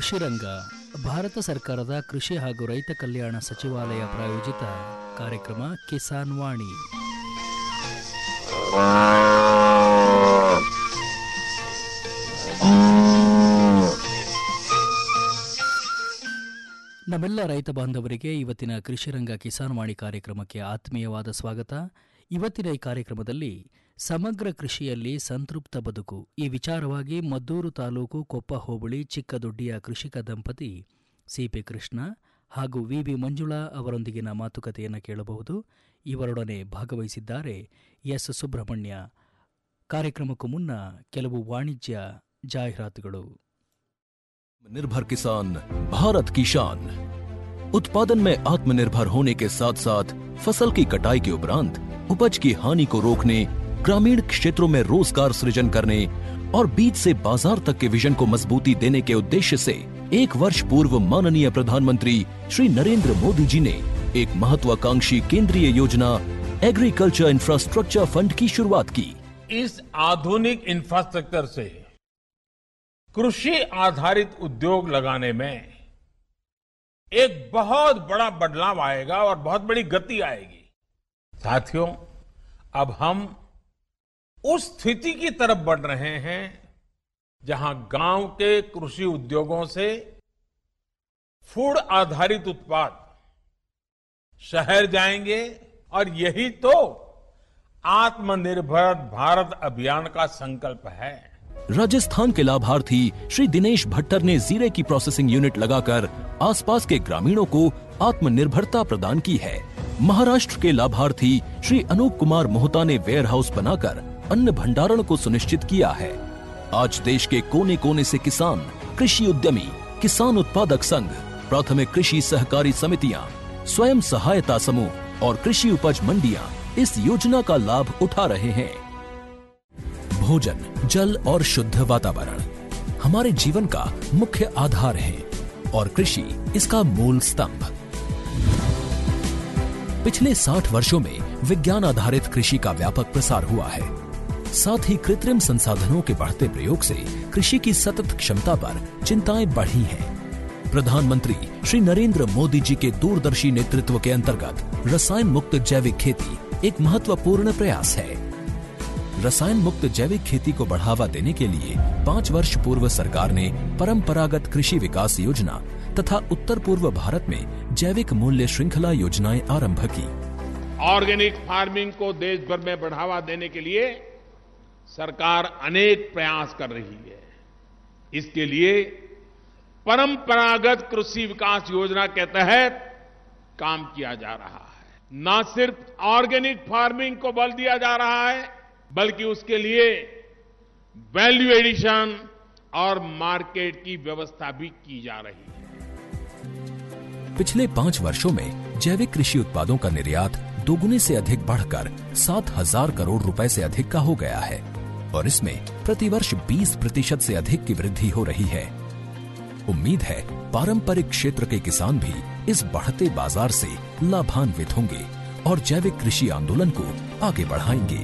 ಕೃಷಿ ರಂಗ ಭಾರತ ಸರ್ಕಾರದ ಕೃಷಿ ಹಾಗೂ ರೈತ ಕಲ್ಯಾಣ ಸಚಿವಾಲಯ ಪ್ರಾಯೋಜಿತ ಕಾರ್ಯಕ್ರಮ ಕಿಸಾನ್ ವಾಣಿ ನಮ್ಮೆಲ್ಲ ರೈತ ಬಾಂಧವರಿಗೆ ಇವತ್ತಿನ ಕೃಷಿ ರಂಗ ಕಿಸಾನ್ ವಾಣಿ ಕಾರ್ಯಕ್ರಮಕ್ಕೆ ಆತ್ಮೀಯವಾದ ಸ್ವಾಗತ ಇವತ್ತಿನ ಈ ಕಾರ್ಯಕ್ರಮದಲ್ಲಿ ಸಮಗ್ರ ಕೃಷಿಯಲ್ಲಿ ಸಂತೃಪ್ತ ಬದುಕು ಈ ವಿಚಾರವಾಗಿ ಮದ್ದೂರು ತಾಲೂಕು ಕೊಪ್ಪ ಹೋಬಳಿ ಚಿಕ್ಕದೊಡ್ಡಿಯ ಕೃಷಿಕ ದಂಪತಿ ಸಿಪಿ ಕೃಷ್ಣ ಹಾಗೂ ವಿ ಬಿ ಮಂಜುಳಾ ಅವರೊಂದಿಗಿನ ಮಾತುಕತೆಯನ್ನು ಕೇಳಬಹುದು ಇವರೊಡನೆ ಭಾಗವಹಿಸಿದ್ದಾರೆ ಎಸ್ ಸುಬ್ರಹ್ಮಣ್ಯ ಕಾರ್ಯಕ್ರಮಕ್ಕೂ ಮುನ್ನ ಕೆಲವು ವಾಣಿಜ್ಯ ಜಾಹೀರಾತುಗಳು निर्भर किसान भारत की शान उत्पादन में आत्मनिर्भर होने के साथ साथ फसल की कटाई के उपरांत उपज की हानि को रोकने ग्रामीण क्षेत्रों में रोजगार सृजन करने और बीज से बाजार तक के विजन को मजबूती देने के उद्देश्य से एक वर्ष पूर्व माननीय प्रधानमंत्री श्री नरेंद्र मोदी जी ने एक महत्वाकांक्षी केंद्रीय योजना एग्रीकल्चर इंफ्रास्ट्रक्चर फंड की शुरुआत की इस आधुनिक इंफ्रास्ट्रक्चर से कृषि आधारित उद्योग लगाने में एक बहुत बड़ा बदलाव आएगा और बहुत बड़ी गति आएगी साथियों अब हम उस स्थिति की तरफ बढ़ रहे हैं जहां गांव के कृषि उद्योगों से फूड आधारित उत्पाद शहर जाएंगे और यही तो आत्मनिर्भर भारत अभियान का संकल्प है राजस्थान के लाभार्थी श्री दिनेश भट्टर ने जीरे की प्रोसेसिंग यूनिट लगाकर आसपास के ग्रामीणों को आत्मनिर्भरता प्रदान की है महाराष्ट्र के लाभार्थी श्री अनूप कुमार मोहता ने वेयर हाउस बनाकर अन्न भंडारण को सुनिश्चित किया है आज देश के कोने कोने से किसान कृषि उद्यमी किसान उत्पादक संघ प्राथमिक कृषि सहकारी समितियां स्वयं सहायता समूह और कृषि उपज मंडियां इस योजना का लाभ उठा रहे हैं भोजन जल और शुद्ध वातावरण हमारे जीवन का मुख्य आधार है और कृषि इसका मूल स्तंभ पिछले 60 वर्षों में विज्ञान आधारित कृषि का व्यापक प्रसार हुआ है साथ ही कृत्रिम संसाधनों के बढ़ते प्रयोग से कृषि की सतत क्षमता पर चिंताएं बढ़ी हैं प्रधानमंत्री श्री नरेंद्र मोदी जी के दूरदर्शी नेतृत्व के अंतर्गत रसायन मुक्त जैविक खेती एक महत्वपूर्ण प्रयास है रसायन मुक्त जैविक खेती को बढ़ावा देने के लिए पाँच वर्ष पूर्व सरकार ने परंपरागत कृषि विकास योजना तथा उत्तर पूर्व भारत में जैविक मूल्य श्रृंखला योजनाएं आरंभ की ऑर्गेनिक फार्मिंग को देश भर में बढ़ावा देने के लिए सरकार अनेक प्रयास कर रही है इसके लिए परंपरागत कृषि विकास योजना के तहत काम किया जा रहा है न सिर्फ ऑर्गेनिक फार्मिंग को बल दिया जा रहा है बल्कि उसके लिए वैल्यू एडिशन और मार्केट की व्यवस्था भी की जा रही है पिछले पाँच वर्षों में जैविक कृषि उत्पादों का निर्यात दोगुने से अधिक बढ़कर सात हजार करोड़ रुपए से अधिक का हो गया है और इसमें प्रतिवर्ष 20 प्रतिशत से अधिक की वृद्धि हो रही है उम्मीद है पारंपरिक क्षेत्र के किसान भी इस बढ़ते बाजार से लाभान्वित होंगे और जैविक कृषि आंदोलन को आगे बढ़ाएंगे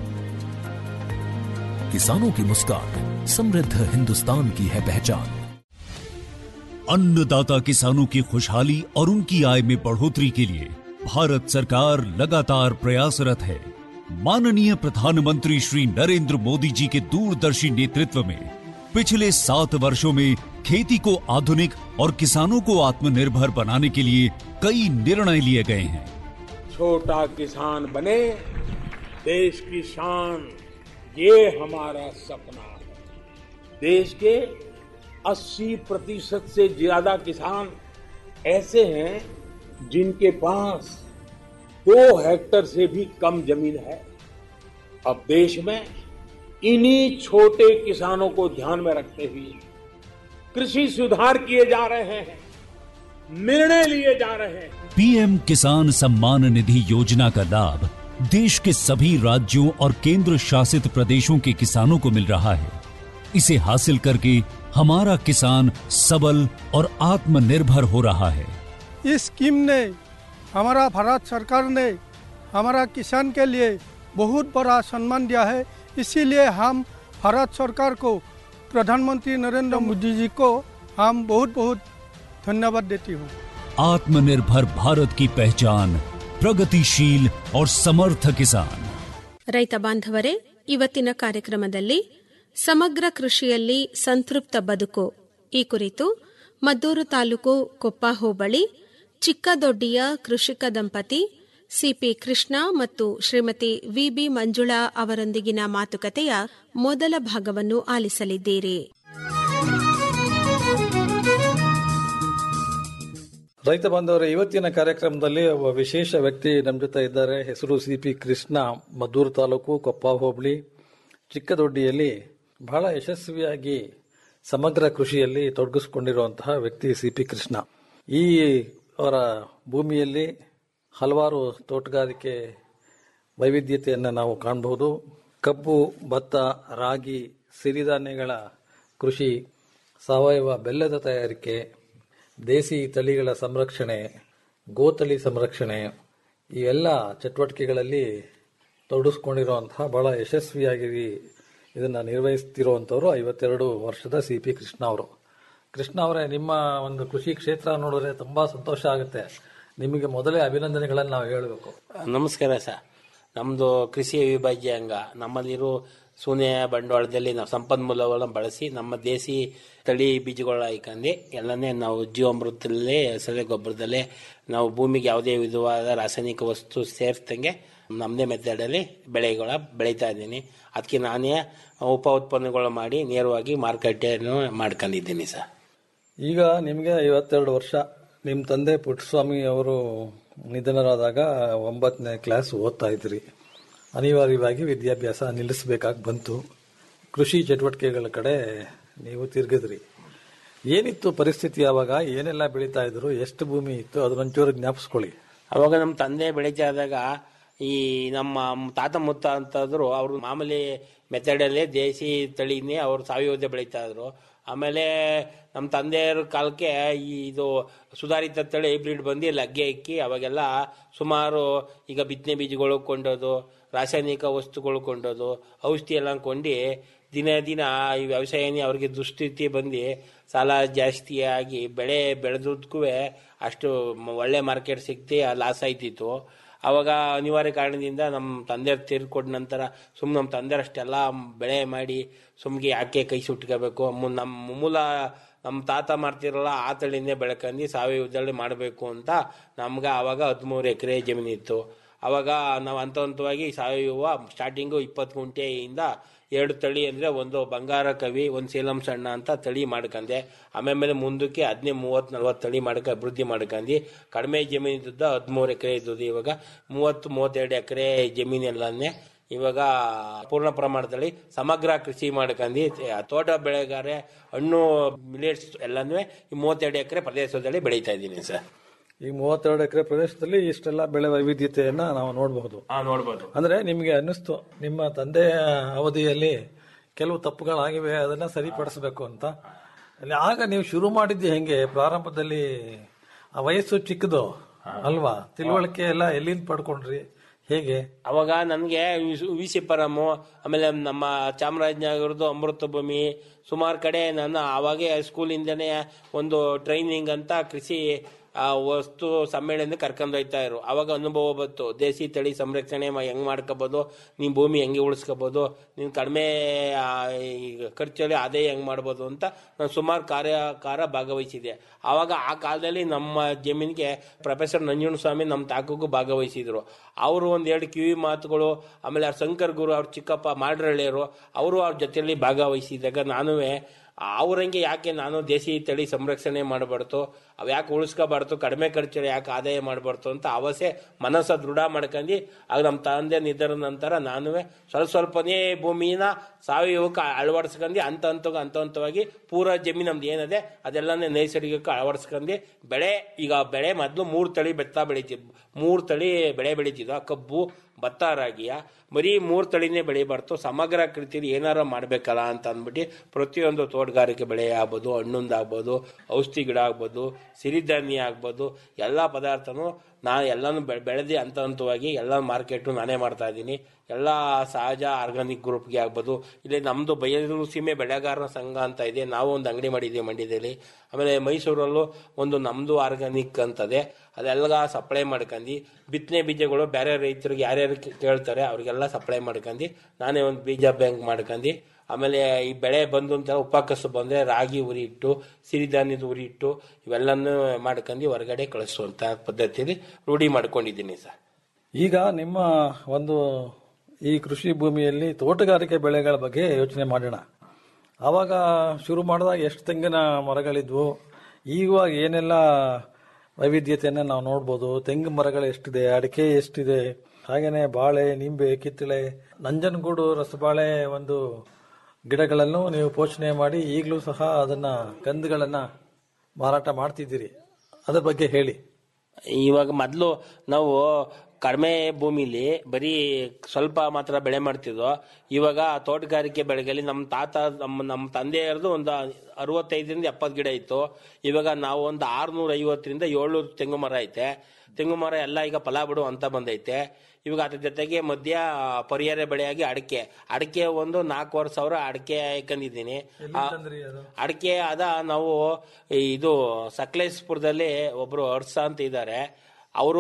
किसानों की मुस्कान समृद्ध हिंदुस्तान की है पहचान अन्नदाता किसानों की खुशहाली और उनकी आय में बढ़ोतरी के लिए भारत सरकार लगातार प्रयासरत है माननीय प्रधानमंत्री श्री नरेंद्र मोदी जी के दूरदर्शी नेतृत्व में पिछले सात वर्षों में खेती को आधुनिक और किसानों को आत्मनिर्भर बनाने के लिए कई निर्णय लिए गए हैं छोटा किसान बने देश की शान ये हमारा सपना है देश के 80 प्रतिशत से ज्यादा किसान ऐसे हैं जिनके पास दो हेक्टर से भी कम जमीन है अब देश में इन्हीं छोटे किसानों को ध्यान में रखते हुए कृषि सुधार किए जा रहे हैं निर्णय लिए जा रहे हैं पीएम किसान सम्मान निधि योजना का लाभ देश के सभी राज्यों और केंद्र शासित प्रदेशों के किसानों को मिल रहा है इसे हासिल करके हमारा किसान सबल और आत्मनिर्भर हो रहा है इस स्कीम ने हमारा भारत सरकार ने हमारा किसान के लिए बहुत बड़ा सम्मान दिया है इसीलिए हम भारत सरकार को प्रधानमंत्री नरेंद्र मोदी जी को हम बहुत बहुत धन्यवाद देती हूँ आत्मनिर्भर भारत की पहचान प्रगतिशील और समर्थ किसान ರೈತ ಬಾಂಧವರೇ ಇವತ್ತಿನ ಕಾರ್ಯಕ್ರಮದಲ್ಲಿ ಸಮಗ್ರ ಕೃಷಿಯಲ್ಲಿ ಸಂತೃಪ್ತ ಬದುಕು ಈ ಕುರಿತು ಮದ್ದೂರು ತಾಲೂಕು ಕೊಪ್ಪ ಹೋಬಳಿ ಚಿಕ್ಕದೊಡ್ಡಿಯ ಕೃಷಿಕ ದಂಪತಿ ಸಿಪಿ ಕೃಷ್ಣ ಮತ್ತು ಶ್ರೀಮತಿ ವಿಬಿ ಮಂಜುಳಾ ಅವರೊಂದಿಗಿನ ಮಾತುಕತೆಯ ಮೊದಲ ಭಾಗವನ್ನು ಆಲಿಸಲಿದ್ದೀರಿ ರೈತ ಬಾಂಧವರೇ ಇವತ್ತಿನ ಕಾರ್ಯಕ್ರಮದಲ್ಲಿ ಒಬ್ಬ ವಿಶೇಷ ವ್ಯಕ್ತಿ ನಮ್ಮ ಜೊತೆ ಇದ್ದಾರೆ ಹೆಸರು ಸಿ ಪಿ ಕೃಷ್ಣ ಮದ್ದೂರು ತಾಲೂಕು ಕೊಪ್ಪ ಹೋಬಳಿ ಚಿಕ್ಕದೊಡ್ಡಿಯಲ್ಲಿ ಬಹಳ ಯಶಸ್ವಿಯಾಗಿ ಸಮಗ್ರ ಕೃಷಿಯಲ್ಲಿ ತೊಡಗಿಸಿಕೊಂಡಿರುವಂತಹ ವ್ಯಕ್ತಿ ಸಿ ಪಿ ಕೃಷ್ಣ ಈ ಅವರ ಭೂಮಿಯಲ್ಲಿ ಹಲವಾರು ತೋಟಗಾರಿಕೆ ವೈವಿಧ್ಯತೆಯನ್ನು ನಾವು ಕಾಣಬಹುದು ಕಬ್ಬು ಭತ್ತ ರಾಗಿ ಸಿರಿಧಾನ್ಯಗಳ ಕೃಷಿ ಸಾವಯವ ಬೆಲ್ಲದ ತಯಾರಿಕೆ ದೇಸಿ ತಳಿಗಳ ಸಂರಕ್ಷಣೆ ಗೋತಳಿ ಸಂರಕ್ಷಣೆ ಇವೆಲ್ಲ ಚಟುವಟಿಕೆಗಳಲ್ಲಿ ತೊಡಗಿಸ್ಕೊಂಡಿರುವಂತಹ ಬಹಳ ಯಶಸ್ವಿಯಾಗಿ ಇದನ್ನು ನಿರ್ವಹಿಸ್ತಿರುವಂಥವ್ರು ಐವತ್ತೆರಡು ವರ್ಷದ ಸಿ ಪಿ ಕೃಷ್ಣ ಅವರು ಕೃಷ್ಣ ಅವರೇ ನಿಮ್ಮ ಒಂದು ಕೃಷಿ ಕ್ಷೇತ್ರ ನೋಡಿದ್ರೆ ತುಂಬಾ ಸಂತೋಷ ಆಗುತ್ತೆ ನಿಮಗೆ ಮೊದಲೇ ಅಭಿನಂದನೆಗಳನ್ನು ನಾವು ಹೇಳಬೇಕು ನಮಸ್ಕಾರ ಸರ್ ನಮ್ಮದು ಕೃಷಿ ಅವಿಭಾಜ್ಯ ಅಂಗ ನಮ್ಮಲ್ಲಿರೋ ಶೂನ್ಯ ಬಂಡವಾಳದಲ್ಲಿ ನಾವು ಸಂಪನ್ಮೂಲಗಳನ್ನು ಬಳಸಿ ನಮ್ಮ ದೇಸಿ ತಳಿ ಬೀಜಗಳ ಹಾಕೊಂಡು ಎಲ್ಲನೇ ನಾವು ಜೀವಾಮೃತದಲ್ಲೇ ಸೆಲೆ ಗೊಬ್ಬರದಲ್ಲೇ ನಾವು ಭೂಮಿಗೆ ಯಾವುದೇ ವಿಧವಾದ ರಾಸಾಯನಿಕ ವಸ್ತು ಸೇರಿಸ್ದಂಗೆ ನಮ್ಮದೇ ಮೆಥಡಲ್ಲಿ ಬೆಳೆಗಳ ಬೆಳೀತಾ ಇದ್ದೀನಿ ಅದಕ್ಕೆ ನಾನೇ ಉಪ ಉತ್ಪನ್ನಗಳು ಮಾಡಿ ನೇರವಾಗಿ ಮಾರುಕಟ್ಟೆಯನ್ನು ಮಾಡ್ಕೊಂಡಿದ್ದೀನಿ ಸರ್ ಈಗ ನಿಮಗೆ ಐವತ್ತೆರಡು ವರ್ಷ ನಿಮ್ಮ ತಂದೆ ಪುಟ್ಟಸ್ವಾಮಿ ಅವರು ನಿಧನರಾದಾಗ ಒಂಬತ್ತನೇ ಕ್ಲಾಸ್ ಓದ್ತಾ ಇದ್ರಿ ಅನಿವಾರ್ಯವಾಗಿ ವಿದ್ಯಾಭ್ಯಾಸ ನಿಲ್ಲಿಸಬೇಕಾಗಿ ಬಂತು ಕೃಷಿ ಚಟುವಟಿಕೆಗಳ ಕಡೆ ನೀವು ತಿರುಗಿದ್ರಿ ಏನಿತ್ತು ಪರಿಸ್ಥಿತಿ ಆವಾಗ ಏನೆಲ್ಲ ಬೆಳೀತಾ ಇದ್ರು ಎಷ್ಟು ಭೂಮಿ ಇತ್ತು ಅದನ್ನೊಂಚೂರು ಜ್ಞಾಪಿಸ್ಕೊಳ್ಳಿ ಅವಾಗ ನಮ್ಮ ತಂದೆ ಬೆಳೀತಾ ಇದ್ದಾಗ ಈ ನಮ್ಮ ತಾತ ಮುತ್ತ ಅಂತಂದ್ರು ಅವರು ಮಾಮೂಲಿ ಮೆಥಡಲ್ಲೇ ದೇಸಿ ತಳಿನೇ ಅವ್ರು ಸಾವಯವದೇ ಬೆಳೀತಾ ಇದ್ರು ಆಮೇಲೆ ನಮ್ಮ ತಂದೆಯವ್ರ ಕಾಲಕ್ಕೆ ಈ ಇದು ಸುಧಾರಿತ ತಳಿ ಹೈಬ್ರಿಡ್ ಬಂದು ಲಗ್ಗೆ ಇಕ್ಕಿ ಅವಾಗೆಲ್ಲ ಸುಮಾರು ಈಗ ಬಿತ್ತನೆ ಬೀಜಗಳು ಕೊಂಡೋದು ರಾಸಾಯನಿಕ ವಸ್ತುಗಳು ಕೊಂಡೋದು ಔಷಧಿ ಎಲ್ಲ ಕೊಂಡು ದಿನ ದಿನ ಈ ವ್ಯವಸಾಯನೇ ಅವ್ರಿಗೆ ದುಸ್ಥಿತಿ ಬಂದು ಸಾಲ ಜಾಸ್ತಿ ಆಗಿ ಬೆಳೆ ಬೆಳೆದಕ್ಕೂ ಅಷ್ಟು ಮ- ಒಳ್ಳೆ ಮಾರ್ಕೆಟ್ ಸಿಗ್ತಿ ಲಾಸ್ ಆಯ್ತಿತ್ತು ಅವಾಗ ಅನಿವಾರ್ಯ ಕಾರಣದಿಂದ ನಮ್ಮ ತಂದೆಯವ್ರು ತೀರ್ಕೊಂಡ ನಂತರ ಸುಮ್ಮನೆ ನಮ್ಮ ತಂದೆಯರಷ್ಟೆಲ್ಲ ಬೆಳೆ ಮಾಡಿ ಸುಮ್ಗೆ ಯಾಕೆ ಕೈ ಸುಟ್ಕೋಬೇಕು ಮು- ನಮ್ಮ ಮೂಲ ನಮ್ಮ ತಾತ ಮಾಡ್ತಿರಲ್ಲ ಆ ತಳಿನೇ ಬೆಳ್ಕೊಂಡು ಸಾವಯವದಲ್ಲಿ ಮಾಡಬೇಕು ಅಂತ ನಮ್ಗೆ ಆವಾಗ ಹದಿಮೂರು ಎಕರೆ ಜಮೀನಿತ್ತು ಅವಾಗ ನಾವು ಹಂತ ಹಂತವಾಗಿ ಸಾವಯವ ಸ್ಟಾರ್ಟಿಂಗು ಇಪ್ಪತ್ತು ಗುಂಟೆಯಿಂದ ಎರಡು ತಳಿ ಅಂದರೆ ಒಂದು ಬಂಗಾರ ಕವಿ ಒಂದು ಸೇಲಂ ಸಣ್ಣ ಅಂತ ತಳಿ ಮಾಡ್ಕೊಂಡೆ ಆಮೇಲೆ ಮುಂದಕ್ಕೆ ಹದಿನೈದು ಮೂವತ್ತು ನಲ್ವತ್ತು ತಳಿ ಮಾಡ್ಕ ಅಭಿವೃದ್ಧಿ ಮಾಡ್ಕೊಂಡು ಕಡಿಮೆ ಜಮೀನಿದ್ದ ಹದಿಮೂರು ಎಕರೆ ಇದ್ದದ್ದು ಇವಾಗ ಮೂವತ್ತು ಮೂವತ್ತೆರಡು ಎಕರೆ ಜಮೀನೆಲ್ಲನೇ ಇವಾಗ ಪೂರ್ಣ ಪ್ರಮಾಣದಲ್ಲಿ ಸಮಗ್ರ ಕೃಷಿ ಮಾಡ್ಕೊಂಡು ತೋಟ ಬೆಳೆಗಾರೆ ಹಣ್ಣು ಮಿಲೆಟ್ಸ್ ಎಲ್ಲನೂ ಈ ಮೂವತ್ತೆರಡು ಎಕರೆ ಪ್ರದೇಶದಲ್ಲಿ ಬೆಳೀತಾ ಇದ್ದೀನಿ ಸರ್ ಈ ಮೂವತ್ತೆರಡು ಎಕರೆ ಪ್ರದೇಶದಲ್ಲಿ ಇಷ್ಟೆಲ್ಲ ಬೆಳೆ ವೈವಿಧ್ಯತೆಯನ್ನ ನಾವು ನೋಡಬಹುದು ಹಾ ನೋಡ್ಬೋದು ಅಂದ್ರೆ ನಿಮಗೆ ಅನ್ನಿಸ್ತು ನಿಮ್ಮ ತಂದೆಯ ಅವಧಿಯಲ್ಲಿ ಕೆಲವು ತಪ್ಪುಗಳಾಗಿವೆ ಅದನ್ನ ಸರಿಪಡಿಸಬೇಕು ಅಂತ ಅಲ್ಲಿ ಆಗ ನೀವು ಶುರು ಮಾಡಿದ್ದು ಹೆಂಗೆ ಪ್ರಾರಂಭದಲ್ಲಿ ಆ ವಯಸ್ಸು ಚಿಕ್ಕದು ಅಲ್ವಾ ತಿಳುವಳಿಕೆ ಎಲ್ಲ ಎಲ್ಲಿಂದ ಪಡ್ಕೊಂಡ್ರಿ ಹೇಗೆ ಅವಾಗ ನನಗೆ ವಿ ಸಿ ಪರಮು ಆಮೇಲೆ ನಮ್ಮ ಚಾಮರಾಜನಗರದ್ದು ಅಮೃತ ಭೂಮಿ ಸುಮಾರು ಕಡೆ ನಾನು ಆವಾಗೇ ಸ್ಕೂಲಿಂದನೇ ಒಂದು ಟ್ರೈನಿಂಗ್ ಅಂತ ಕೃಷಿ ಆ, ವಸ್ತು ಸಮ್ಮೇಳನ ಕರ್ಕೊಂಡು ಹೋಯ್ತಾ ಇರು ಅವಾಗ ಅನುಭವ ಬಂತು ದೇಸಿ ತಳಿ ಸಂರಕ್ಷಣೆ ಮ- ಹೆಂಗ್ ಮಾಡ್ಕೋಬೋದು ನೀನ್ ಭೂಮಿ ಹೆಂಗೆ ಉಳಿಸ್ಕೋಬೋದು ನೀನ್ ಕಡಿಮೆ ಆ, ಈ ಖರ್ಚಲ್ಲಿ ಆದಾಯ ಹೆಂಗ್ ಮಾಡ್ಬೋದು ಅಂತ ನಾನು ಸುಮಾರು ಕಾರ್ಯಕಾರ ಭಾಗವಹಿಸಿದೆ ಆವಾಗ ಆ ಕಾಲದಲ್ಲಿ ನಮ್ಮ ಜಮೀನಿಗೆ ಪ್ರೊಫೆಸರ್ ನಂಜುಂಡ ಸ್ವಾಮಿ ನಮ್ಮ ತಾಕಕ್ಕೂ ಭಾಗವಹಿಸಿದ್ರು ಅವರು ಒಂದೆರಡು ಕಿವಿ ಮಾತುಗಳು ಆಮೇಲೆ ಅವ್ರ ಶಂಕರ್ ಗುರು ಅವ್ರ ಚಿಕ್ಕಪ್ಪ ಮಾಡ್ರಳ್ಳಿಯರು ಅವರು ಅವ್ರ ಜೊತೆಯಲ್ಲಿ ಭಾಗವಹಿಸಿದಾಗ ನಾನುವೇ ಅವ್ರಂಗೆ ಯಾಕೆ ನಾನು ದೇಸಿ ತಳಿ ಸಂರಕ್ಷಣೆ ಮಾಡಬಾರ್ದು ಅವು ಯಾಕೆ ಉಳಿಸ್ಕೋಬಾರ್ದು ಕಡಿಮೆ ಖರ್ಚಲ್ಲಿ ಯಾಕೆ ಆದಾಯ ಮಾಡಬಾರ್ದು ಅಂತ ಅವಸೆ ಮನಸ್ಸ ದೃಢ ಮಾಡ್ಕೊಂಡು ಆಗ ನಮ್ಮ ತಂದೆ ನಿಧನ ನಂತರ ನಾನು ಸ್ವಲ್ಪ ಸ್ವಲ್ಪನೇ ಭೂಮಿನ ಸಾವಯವಕ್ಕೆ ಅಳವಡಿಸ್ಕೊಂಡು ಹಂತ ಹಂತ ಹಂತ ಹಂತವಾಗಿ ಪೂರ ಜಮೀನು ನಮ್ದು ಏನಿದೆ ಅದೆಲ್ಲನೇ ನೈಸರ್ಗಿಕ ಅಳವಡಿಸ್ಕೊಂಡು ಬೆಳೆ ಈಗ ಬೆಳೆ ಮೊದಲು ಮೂರು ತಳಿ ಭತ್ತ ಬೆಳಿತಿದ್ವು ಮೂರು ತಳಿ ಬೆಳೆ ಬೆಳಿತಿದ್ವು ಕಬ್ಬು ಭತ್ತ ರಾಗಿಯ ಬರೀ ಮೂರು ತಳಿನೇ ಬೆಳಿಬಾರ್ದು ಸಮಗ್ರ ಕೃತಿಯಲ್ಲಿ ಏನಾರ ಮಾಡಬೇಕಲ್ಲ ಅಂತ ಅಂದ್ಬಿಟ್ಟು ಪ್ರತಿಯೊಂದು ತೋಟಗಾರಿಕೆ ಬೆಳೆ ಆಗ್ಬೋದು ಹಣ್ಣಿಂದ ಆಗ್ಬೋದು ಔಷಧಿ ಗಿಡ ಆಗ್ಬೋದು ಸಿರಿಧಾನ್ಯ ಆಗ್ಬೋದು ಎಲ್ಲ ಪದಾರ್ಥನೂ ನಾನು ಎಲ್ಲನೂ ಬೆ ಬೆಳೆದು ಹಂತ ಹಂತವಾಗಿ ಎಲ್ಲ ಮಾರ್ಕೆಟು ನಾನೇ ಮಾಡ್ತಾ ಇದ್ದೀನಿ ಎಲ್ಲ ಸಹಜ ಆರ್ಗಾನಿಕ್ ಗ್ರೂಪ್ಗೆ ಆಗ್ಬೋದು ಇಲ್ಲಿ ನಮ್ಮದು ಬಯಲೂರು ಸೀಮೆ ಬೆಳೆಗಾರರ ಸಂಘ ಅಂತ ಇದೆ ನಾವು ಒಂದು ಅಂಗಡಿ ಮಾಡಿದ್ದೀವಿ ಮಂಡ್ಯದಲ್ಲಿ ಆಮೇಲೆ ಮೈಸೂರಲ್ಲೂ ಒಂದು ನಮ್ಮದು ಆರ್ಗಾನಿಕ್ ಅಂತದೆ ಅದೆಲ್ಲ ಸಪ್ಲೈ ಮಾಡ್ಕೊಂಡು ಬಿತ್ತನೆ ಬೀಜಗಳು ಬೇರೆ ರೈತರಿಗೆ ಯಾರ್ಯಾರು ಕೇಳ್ತಾರೆ ಅವ್ರಿಗೆಲ್ಲ ಸಪ್ಲೈ ಮಾಡ್ಕೊಂಡು ನಾನೇ ಒಂದು ಬೀಜ ಬ್ಯಾಂಕ್ ಮಾಡ್ಕೊಂಡು ಆಮೇಲೆ ಈ ಬೆಳೆ ಬಂದು ಅಂತ ಉಪಕಸು ಬಂದರೆ ರಾಗಿ ಉರಿ ಇಟ್ಟು ಸಿರಿಧಾನ್ಯದ ಉರಿ ಇಟ್ಟು ಇವೆಲ್ಲನೂ ಮಾಡ್ಕೊಂಡು ಹೊರಗಡೆ ಕಳಿಸುವಂಥ ಪದ್ಧತಿಯಲ್ಲಿ ರೂಢಿ ಮಾಡ್ಕೊಂಡಿದ್ದೀನಿ ಸರ್ ಈಗ ನಿಮ್ಮ ಒಂದು ಈ ಕೃಷಿ ಭೂಮಿಯಲ್ಲಿ ತೋಟಗಾರಿಕೆ ಬೆಳೆಗಳ ಬಗ್ಗೆ ಯೋಚನೆ ಮಾಡೋಣ ಆವಾಗ ಶುರು ಮಾಡಿದಾಗ ಎಷ್ಟು ತೆಂಗಿನ ಮರಗಳಿದ್ವು ಈಗ ಏನೆಲ್ಲ ವೈವಿಧ್ಯತೆಯನ್ನು ನಾವು ನೋಡ್ಬೋದು ತೆಂಗು ಮರಗಳು ಎಷ್ಟಿದೆ ಅಡಿಕೆ ಎಷ್ಟಿದೆ ಹಾಗೇನೆ ಬಾಳೆ ನಿಂಬೆ ಕಿತ್ತಳೆ ನಂಜನಗೂಡು ರಸಬಾಳೆ ಒಂದು ಗಿಡಗಳನ್ನು ನೀವು ಪೋಷಣೆ ಮಾಡಿ ಈಗಲೂ ಸಹ ಅದನ್ನ ಕಂದುಗಳನ್ನ ಮಾರಾಟ ಮಾಡ್ತಿದ್ದೀರಿ ಅದ್ರ ಬಗ್ಗೆ ಹೇಳಿ ಇವಾಗ ಮೊದಲು ನಾವು ಕಡಿಮೆ ಭೂಮಿಲಿ ಬರೀ ಸ್ವಲ್ಪ ಮಾತ್ರ ಬೆಳೆ ಮಾಡ್ತಿದ್ವು ಇವಾಗ ತೋಟಗಾರಿಕೆ ಬೆಳೆಗಳಲ್ಲಿ ನಮ್ಮ ತಾತ ನಮ್ಮ ನಮ್ಮ ತಂದೆಯರದು ಒಂದು ಅರವತ್ತೈದರಿಂದ ಎಪ್ಪತ್ತು ಗಿಡ ಇತ್ತು ಇವಾಗ ನಾವು ಒಂದು ಆರುನೂರ ಐವತ್ತರಿಂದ ಏಳ್ನೂರು ತೆಂಗು ಮರ ಐತೆ ತೆಂಗು ಮರ ಎಲ್ಲ ಈಗ ಫಲ ಬಿಡು ಅಂತ ಬಂದೈತೆ ಇವಾಗ ಅದ್ರ ಜೊತೆಗೆ ಮಧ್ಯ ಪರಿಹಾರ ಬೆಳೆಯಾಗಿ ಅಡಿಕೆ ಅಡಿಕೆ ಒಂದು ನಾಲ್ಕೂವರೆ ಸಾವಿರ ಅಡಿಕೆ ಹಾಕೊಂಡಿದ್ದೀನಿ ಅಡಿಕೆ ಅದ ನಾವು ಈ ಇದು ಸಕಲೇಶ್ಪುರದಲ್ಲಿ ಒಬ್ರು ಹರ್ಷ ಅಂತ ಇದ್ದಾರೆ ಅವರು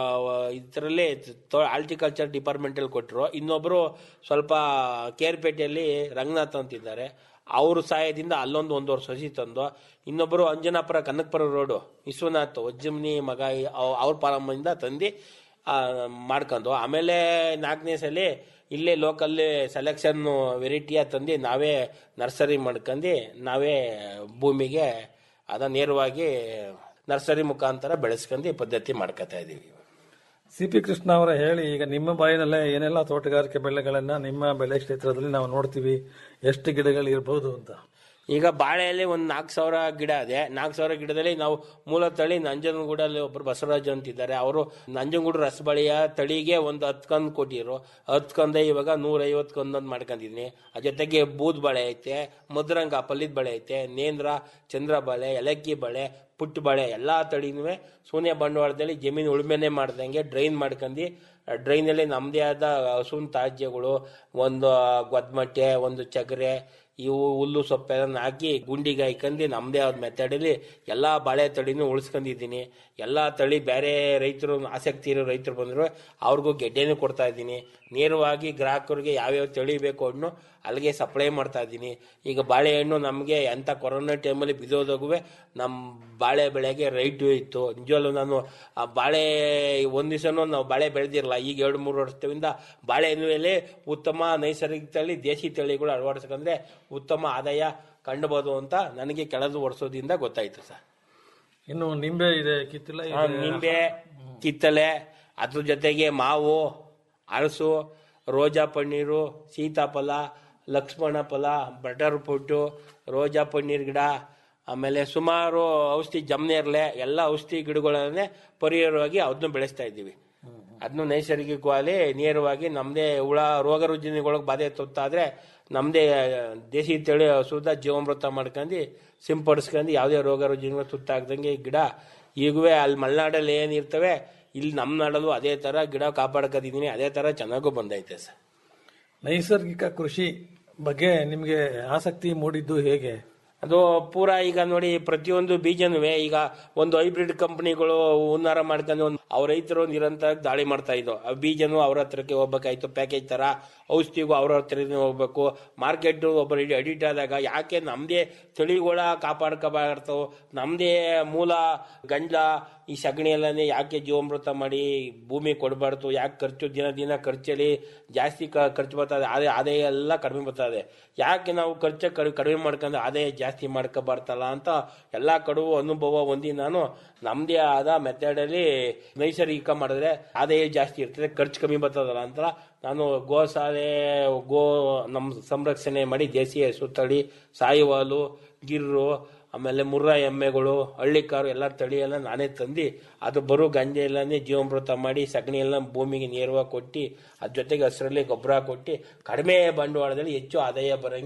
ಇದರಲ್ಲಿ ಆಲ್ಟಿಕಲ್ಚರ್ ಡಿಪಾರ್ಟ್ಮೆಂಟಲ್ಲಿ ಕೊಟ್ಟರು ಇನ್ನೊಬ್ಬರು ಸ್ವಲ್ಪ ಕೇರ್ಪೇಟೆಯಲ್ಲಿ ರಂಗನಾಥ್ ಅಂತಿದ್ದಾರೆ ಅವ್ರ ಸಹಾಯದಿಂದ ಅಲ್ಲೊಂದು ಒಂದೂವರೆ ಸಸಿ ತಂದು ಇನ್ನೊಬ್ಬರು ಅಂಜನಾಪುರ ಕನಕಪುರ ರೋಡು ವಿಶ್ವನಾಥ್ ವಜ್ಜಮ್ನಿ ಮಗ ಅವ್- ಅವ್ರ ಪಾರಮ್ಮಿಂದ ತಂದು ಆ, ಮಾಡ್ಕೊಂಡು ಆಮೇಲೆ ನಾಲ್ಕನೇ ಸಲ ಇಲ್ಲೇ ಲೋಕಲ್ಲಿ ಸೆಲೆಕ್ಷನ್ ವೆರೈಟಿಯ ತಂದು ನಾವೇ ನರ್ಸರಿ ಮಾಡ್ಕೊಂಡು ನಾವೇ ಭೂಮಿಗೆ ಅದ ನೇರವಾಗಿ ನರ್ಸರಿ ಮುಖಾಂತರ ಬೆಳೆಸ್ಕೊಂಡು ಈ ಪದ್ಧತಿ ಮಾಡ್ಕೊತಾ ಇದೀವಿ ಸಿ ಪಿ ಕೃಷ್ಣ ಅವರ ಹೇಳಿ ಈಗ ನಿಮ್ಮ ಬಾಯಿನಲ್ಲೇ ಏನೆಲ್ಲ ತೋಟಗಾರಿಕೆ ಬೆಳೆಗಳನ್ನ ನಿಮ್ಮ ಬೆಳೆ ಕ್ಷೇತ್ರದಲ್ಲಿ ನಾವು ನೋಡ್ತೀವಿ ಎಷ್ಟು ಗಿಡಗಳು ಇರಬಹುದು ಅಂತ ಈಗ ಬಾಳೆಯಲ್ಲಿ ಒಂದು ನಾಲ್ಕು ಸಾವಿರ ಗಿಡ ಇದೆ ನಾಲ್ಕು ಸಾವಿರ ಗಿಡದಲ್ಲಿ ನಾವು ಮೂಲ ತಳಿ ನಂಜನಗೂಡಲ್ಲಿ ಒಬ್ಬರು ಬಸವರಾಜ್ ಅಂತಿದ್ದಾರೆ ಅವರು ನಂಜನಗೂಡು ರಸಬಳಿಯ ತಳಿಗೆ ಒಂದು ಹತ್ತು ಕಂದು ಕೊಟ್ಟಿರು ಹತ್ತು ಕಂದೆ ಇವಾಗ ನೂರೈವತ್ತು ಕಂದೊಂದು ಮಾಡ್ಕೊಂಡಿದ್ದೀನಿ ಅದ್ರ ಜೊತೆಗೆ ಬೂದ್ ಬಾಳೆ ಐತೆ ಮಧುರಂಗ ಪಲ್ಲಿದ ಬಾಳೆ ಐತೆ ನೇಂದ್ರ ಚಂದ್ರ ಬಾಳೆ ಏಲಕ್ಕಿ ಬಾಳೆ ಪುಟ್ಟ ಬಾಳೆ ಎಲ್ಲ ತಳಿನೂ ಶೂನ್ಯ ಬಂಡವಾಳದಲ್ಲಿ ಜಮೀನು ಉಳುಮೆನೆ ಮಾಡ್ದಂಗೆ ಡ್ರೈನ್ ಮಾಡ್ಕೊಂಡು ಡ್ರೈನಲ್ಲಿ ನಮ್ಮದೇ ಆದ ಹಸುವಿನ ತ್ಯಾಜ್ಯಗಳು ಒಂದು ಗೊದ್ಮಟ್ಟೆ ಒಂದು ಚಗರೆ ಇವು ಹುಲ್ಲು ಸೊಪ್ಪೆಲ್ಲ ಹಾಕಿ ಗುಂಡಿಗೆ ಹಾಕೊಂಡು ನಮ್ಮದೇ ಆದ ಮೆಥಡಲ್ಲಿ ಎಲ್ಲ ಬಾಳೆ ತಳಿನೂ ಉಳಿಸ್ಕೊಂಡಿದ್ದೀನಿ ಎಲ್ಲ ತಳಿ ಬೇರೆ ರೈತರು ಆಸಕ್ತಿ ಇರೋ ರೈತರು ಬಂದರು ಅವ್ರಿಗೂ ಗೆಡ್ಡೆನೂ ಕೊಡ್ತಾ ಇದ್ದೀನಿ ನೇರವಾಗಿ ಗ್ರಾಹಕರಿಗೆ ಯಾವ್ಯಾವ ತಳಿ ಬೇಕು ಹಣ್ಣು ಅಲ್ಲಿಗೆ ಸಪ್ಲೈ ಮಾಡ್ತಾ ಇದ್ದೀನಿ ಈಗ ಬಾಳೆಹಣ್ಣು ನಮಗೆ ಎಂಥ ಕೊರೋನಾ ಟೈಮಲ್ಲಿ ಬಿದ್ದೋದಾಗೂ ನಮ್ಮ ಬಾಳೆ ಬೆಳೆಗೆ ರೈಟು ಇತ್ತು ನಿಜವಲ್ಲೂ ನಾನು ಆ ಬಾಳೆ ಒಂದು ದಿವಸನೂ ನಾವು ಬಾಳೆ ಬೆಳೆದಿರಲ್ಲ ಈಗ ಎರಡು ಮೂರು ವರ್ಷದಿಂದ ಬಾಳೆ ಮೇಲೆ ಉತ್ತಮ ನೈಸರ್ಗಿಕ ತಳಿ ದೇಶಿ ತಳಿಗಳು ಅಳವಡಿಸ್ಕೊಂಡ್ರೆ ಉತ್ತಮ ಆದಾಯ ಕಂಡುಬೋದು ಅಂತ ನನಗೆ ಕಳೆದ ವರ್ಷದಿಂದ ಗೊತ್ತಾಯ್ತು ಸರ್ ಇನ್ನು ನಿಂಬೆ ಇದೆ ಕಿತ್ತಳೆ ಆ, ಇದೆ ನಿಂಬೆ ಕಿತ್ತಳೆ ಅದ್ರ ಜೊತೆಗೆ ಮಾವು ಅರಸು ರೋಜಾ ಪನ್ನೀರು ಸೀತಾಫಲ ಲಕ್ಷ್ಮಣ ಫಲ ಬಟರ್ ಪುಟ್ಟು ರೋಜಾ ಪನ್ನೀರ್ ಗಿಡ ಆಮೇಲೆ ಸುಮಾರು ಔಷಧಿ ಜಮ್ನೇರ್ಲೆ ಎಲ್ಲ ಔಷಧಿ ಗಿಡಗಳನ್ನೇ ಪರಿಹಾರವಾಗಿ ಅದನ್ನು ಬೆಳೆಸ್ತಾ ಇದ್ದೀವಿ ಅದನ್ನು ನೈಸರ್ಗಿಕವಾಗಿ ನೇರವಾಗಿ ನಮ್ಮದೇ ಹುಳ ರೋಗ ರುಜಿನಗಳಿಗೆ ಬಾಧೆ ತುತ್ತಾದ್ರೆ ನಮ್ಮದೇ ದೇಸಿ ತಳಿ ಹಸುದ ಜೀವಾಮೃತ ಮಾಡ್ಕೊಂಡು ಸಿಂಪಡಿಸ್ಕೊಂಡು ಯಾವುದೇ ರೋಗ ರುಜಿನಗಳು ತುತ್ತಾಗ್ದಂಗೆ ಈ ಗಿಡ ಈಗುವೆ ಅಲ್ಲಿ ಮಲೆನಾಡಲ್ಲಿ ಏನಿರ್ತವೆ ಇಲ್ಲಿ ನಮ್ಮ ನಾಡಲ್ಲೂ ಅದೇ ಥರ ಗಿಡ ಕಾಪಾಡ್ಕೊಂಡಿದ್ದೀನಿ ಅದೇ ಥರ ಚೆನ್ನಾಗೂ ಬಂದೈತೆ ಸರ್ ನೈಸರ್ಗಿಕ ಕೃಷಿ ಬಗ್ಗೆ ನಿಮಗೆ ಆಸಕ್ತಿ ಮೂಡಿದ್ದು ಹೇಗೆ ಅದು ಪೂರಾ ಈಗ ನೋಡಿ ಪ್ರತಿಯೊಂದು ಬೀಜನೂ ಈಗ ಒಂದು ಹೈಬ್ರಿಡ್ ಕಂಪನಿಗಳು ಹುನ್ನಾರ ಮಾಡ್ಕೊಂಡು ಒಂದು ಅವ್ರ ರೈತರು ನಿರಂತರ ದಾಳಿ ಮಾಡ್ತಾ ಇದ್ದು ಆ ಬೀಜನು ಅವ್ರ ಹತ್ರಕ್ಕೆ ಹೋಗ್ಬೇಕಾಯ್ತು ಪ್ಯಾಕೇಜ್ ತರ ಔಷಧಿಗೂ ಅವ್ರ ಹತ್ರನೇ ಹೋಗ್ಬೇಕು ಮಾರ್ಕೆಟ್ ಒಬ್ಬರು ಅಡಿಟ್ ಆದಾಗ ಯಾಕೆ ನಮ್ದೇ ತಳಿಗಳ ಕಾಪಾಡ್ಕೋಬಾರ್ದು ನಮ್ದೇ ಮೂಲ ಗಂಜಲ ಈ ಸಗಣಿ ಎಲ್ಲನೇ ಯಾಕೆ ಜೀವಾಮೃತ ಮಾಡಿ ಭೂಮಿ ಕೊಡಬಾರ್ದು ಯಾಕೆ ಖರ್ಚು ದಿನ ದಿನ ಖರ್ಚಲ್ಲಿ ಜಾಸ್ತಿ ಕ- ಖರ್ಚು ಬರ್ತದೆ ಆದಾಯ ಆದಾಯ ಎಲ್ಲ ಕಡಿಮೆ ಬರ್ತದೆ ಯಾಕೆ ನಾವು ಖರ್ಚು ಕಡಿ ಕಡಿಮೆ ಮಾಡ್ಕೊಂಡು ಆದಾಯ ಜಾಸ್ತಿ ಮಾಡ್ಕೋಬಾರ್ದಲ್ಲ ಅಂತ ಎಲ್ಲ ಕಡುವು ಅನುಭವ ಹೊಂದಿ ನಾನು ನಮ್ಮದೇ ಆದ ಮೆಥಡಲ್ಲಿ ನೈಸರ್ಗಿಕ ಮಾಡಿದ್ರೆ ಆದಾಯ ಜಾಸ್ತಿ ಇರ್ತದೆ ಖರ್ಚು ಕಮ್ಮಿ ಬರ್ತದಲ್ಲ ಅಂತ ನಾನು ಗೋಶಾಲೆ ಗೋ ನಮ್ಮ ಸಂರಕ್ಷಣೆ ಮಾಡಿ ದೇಸಿ ಹಸು ತಳಿ ಸಾಯಿವಾಲು ಗಿರ್ರು ಆಮೇಲೆ ಮುರ್ರಾ ಎಮ್ಮೆಗಳು ಹಳ್ಳಿಕಾರು ಎಲ್ಲ ತಳಿ ಎಲ್ಲ ನಾನೇ ತಂದು ಅದು ಬರೋ ಗಂಜೆ ಎಲ್ಲನೇ ಜೀವಾಮೃತ ಮಾಡಿ ಸಗಣಿ ಎಲ್ಲ ಭೂಮಿಗೆ ನೇರವಾಗಿ ಕೊಟ್ಟು ಅದ್ರ ಜೊತೆಗೆ ಹಸಿರಲ್ಲಿ ಗೊಬ್ಬರ ಕೊಟ್ಟು ಕಡಿಮೆ ಬಂಡವಾಳದಲ್ಲಿ ಹೆಚ್ಚು ಆದಾಯ ಬರೋಂಗೆ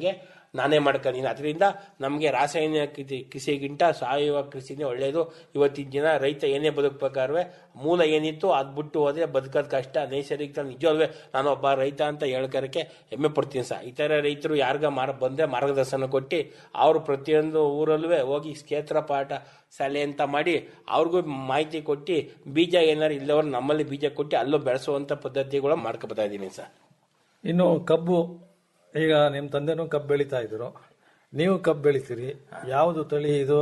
ನಾನೇ ಮಾಡ್ಕೊಂಡಿದ್ದೀನಿ ಅದರಿಂದ ನಮಗೆ ರಾಸಾಯನಿಕ ಕೃಷಿ- ಕೃಷಿಗಿಂತ ಸಾವಯವ ಕೃಷಿನೇ ಒಳ್ಳೆಯದು ಇವತ್ತಿನ ದಿನ ರೈತ ಏನೇ ಬದುಕಬೇಕಾದ್ರೆ ಮೂಲ ಏನಿತ್ತು ಅದು ಬಿಟ್ಟು ಹೋದ್ರೆ ಬದುಕೋದು ಕಷ್ಟ ನೈಸರ್ಗಿಕ ನಿಜವಲ್ವೇ ನಾನು ಒಬ್ಬ ರೈತ ಅಂತ ಹೇಳ್ಕರಕ್ಕೆ ಹೆಮ್ಮೆ ಪಡ್ತೀನಿ ಸರ್ ಈ ಥರ ರೈತರು ಯಾರಿಗ ಮಾರ ಬಂದರೆ ಮಾರ್ಗದರ್ಶನ ಕೊಟ್ಟು ಅವರು ಪ್ರತಿಯೊಂದು ಊರಲ್ಲೂ ಹೋಗಿ ಕ್ಷೇತ್ರ ಪಾಠ ಶಾಲೆ ಅಂತ ಮಾಡಿ ಅವ್ರಿಗೂ ಮಾಹಿತಿ ಕೊಟ್ಟು ಬೀಜ ಏನಾರು ಇಲ್ಲವರು ನಮ್ಮಲ್ಲಿ ಬೀಜ ಕೊಟ್ಟು ಅಲ್ಲೂ ಬೆಳೆಸುವಂಥ ಪದ್ಧತಿಗಳು ಮಾಡ್ಕೊಬತ್ತಾ ಇದ್ದೀನಿ ಸರ್ ಇನ್ನು ಕಬ್ಬು ಈಗ ನಿಮ್ಮ ತಂದೆನೂ ಕಬ್ಬು ಬೆಳೀತಾ ಇದ್ರು ನೀವು ಕಬ್ಬು ಬೆಳಿತೀರಿ ಯಾವುದು ತಳಿ ಇದು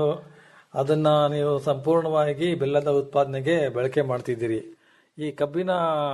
ಅದನ್ನ ನೀವು ಸಂಪೂರ್ಣವಾಗಿ ಬೆಲ್ಲದ ಉತ್ಪಾದನೆಗೆ ಬಳಕೆ ಮಾಡ್ತಿದ್ದೀರಿ ಈ ಕಬ್ಬಿನ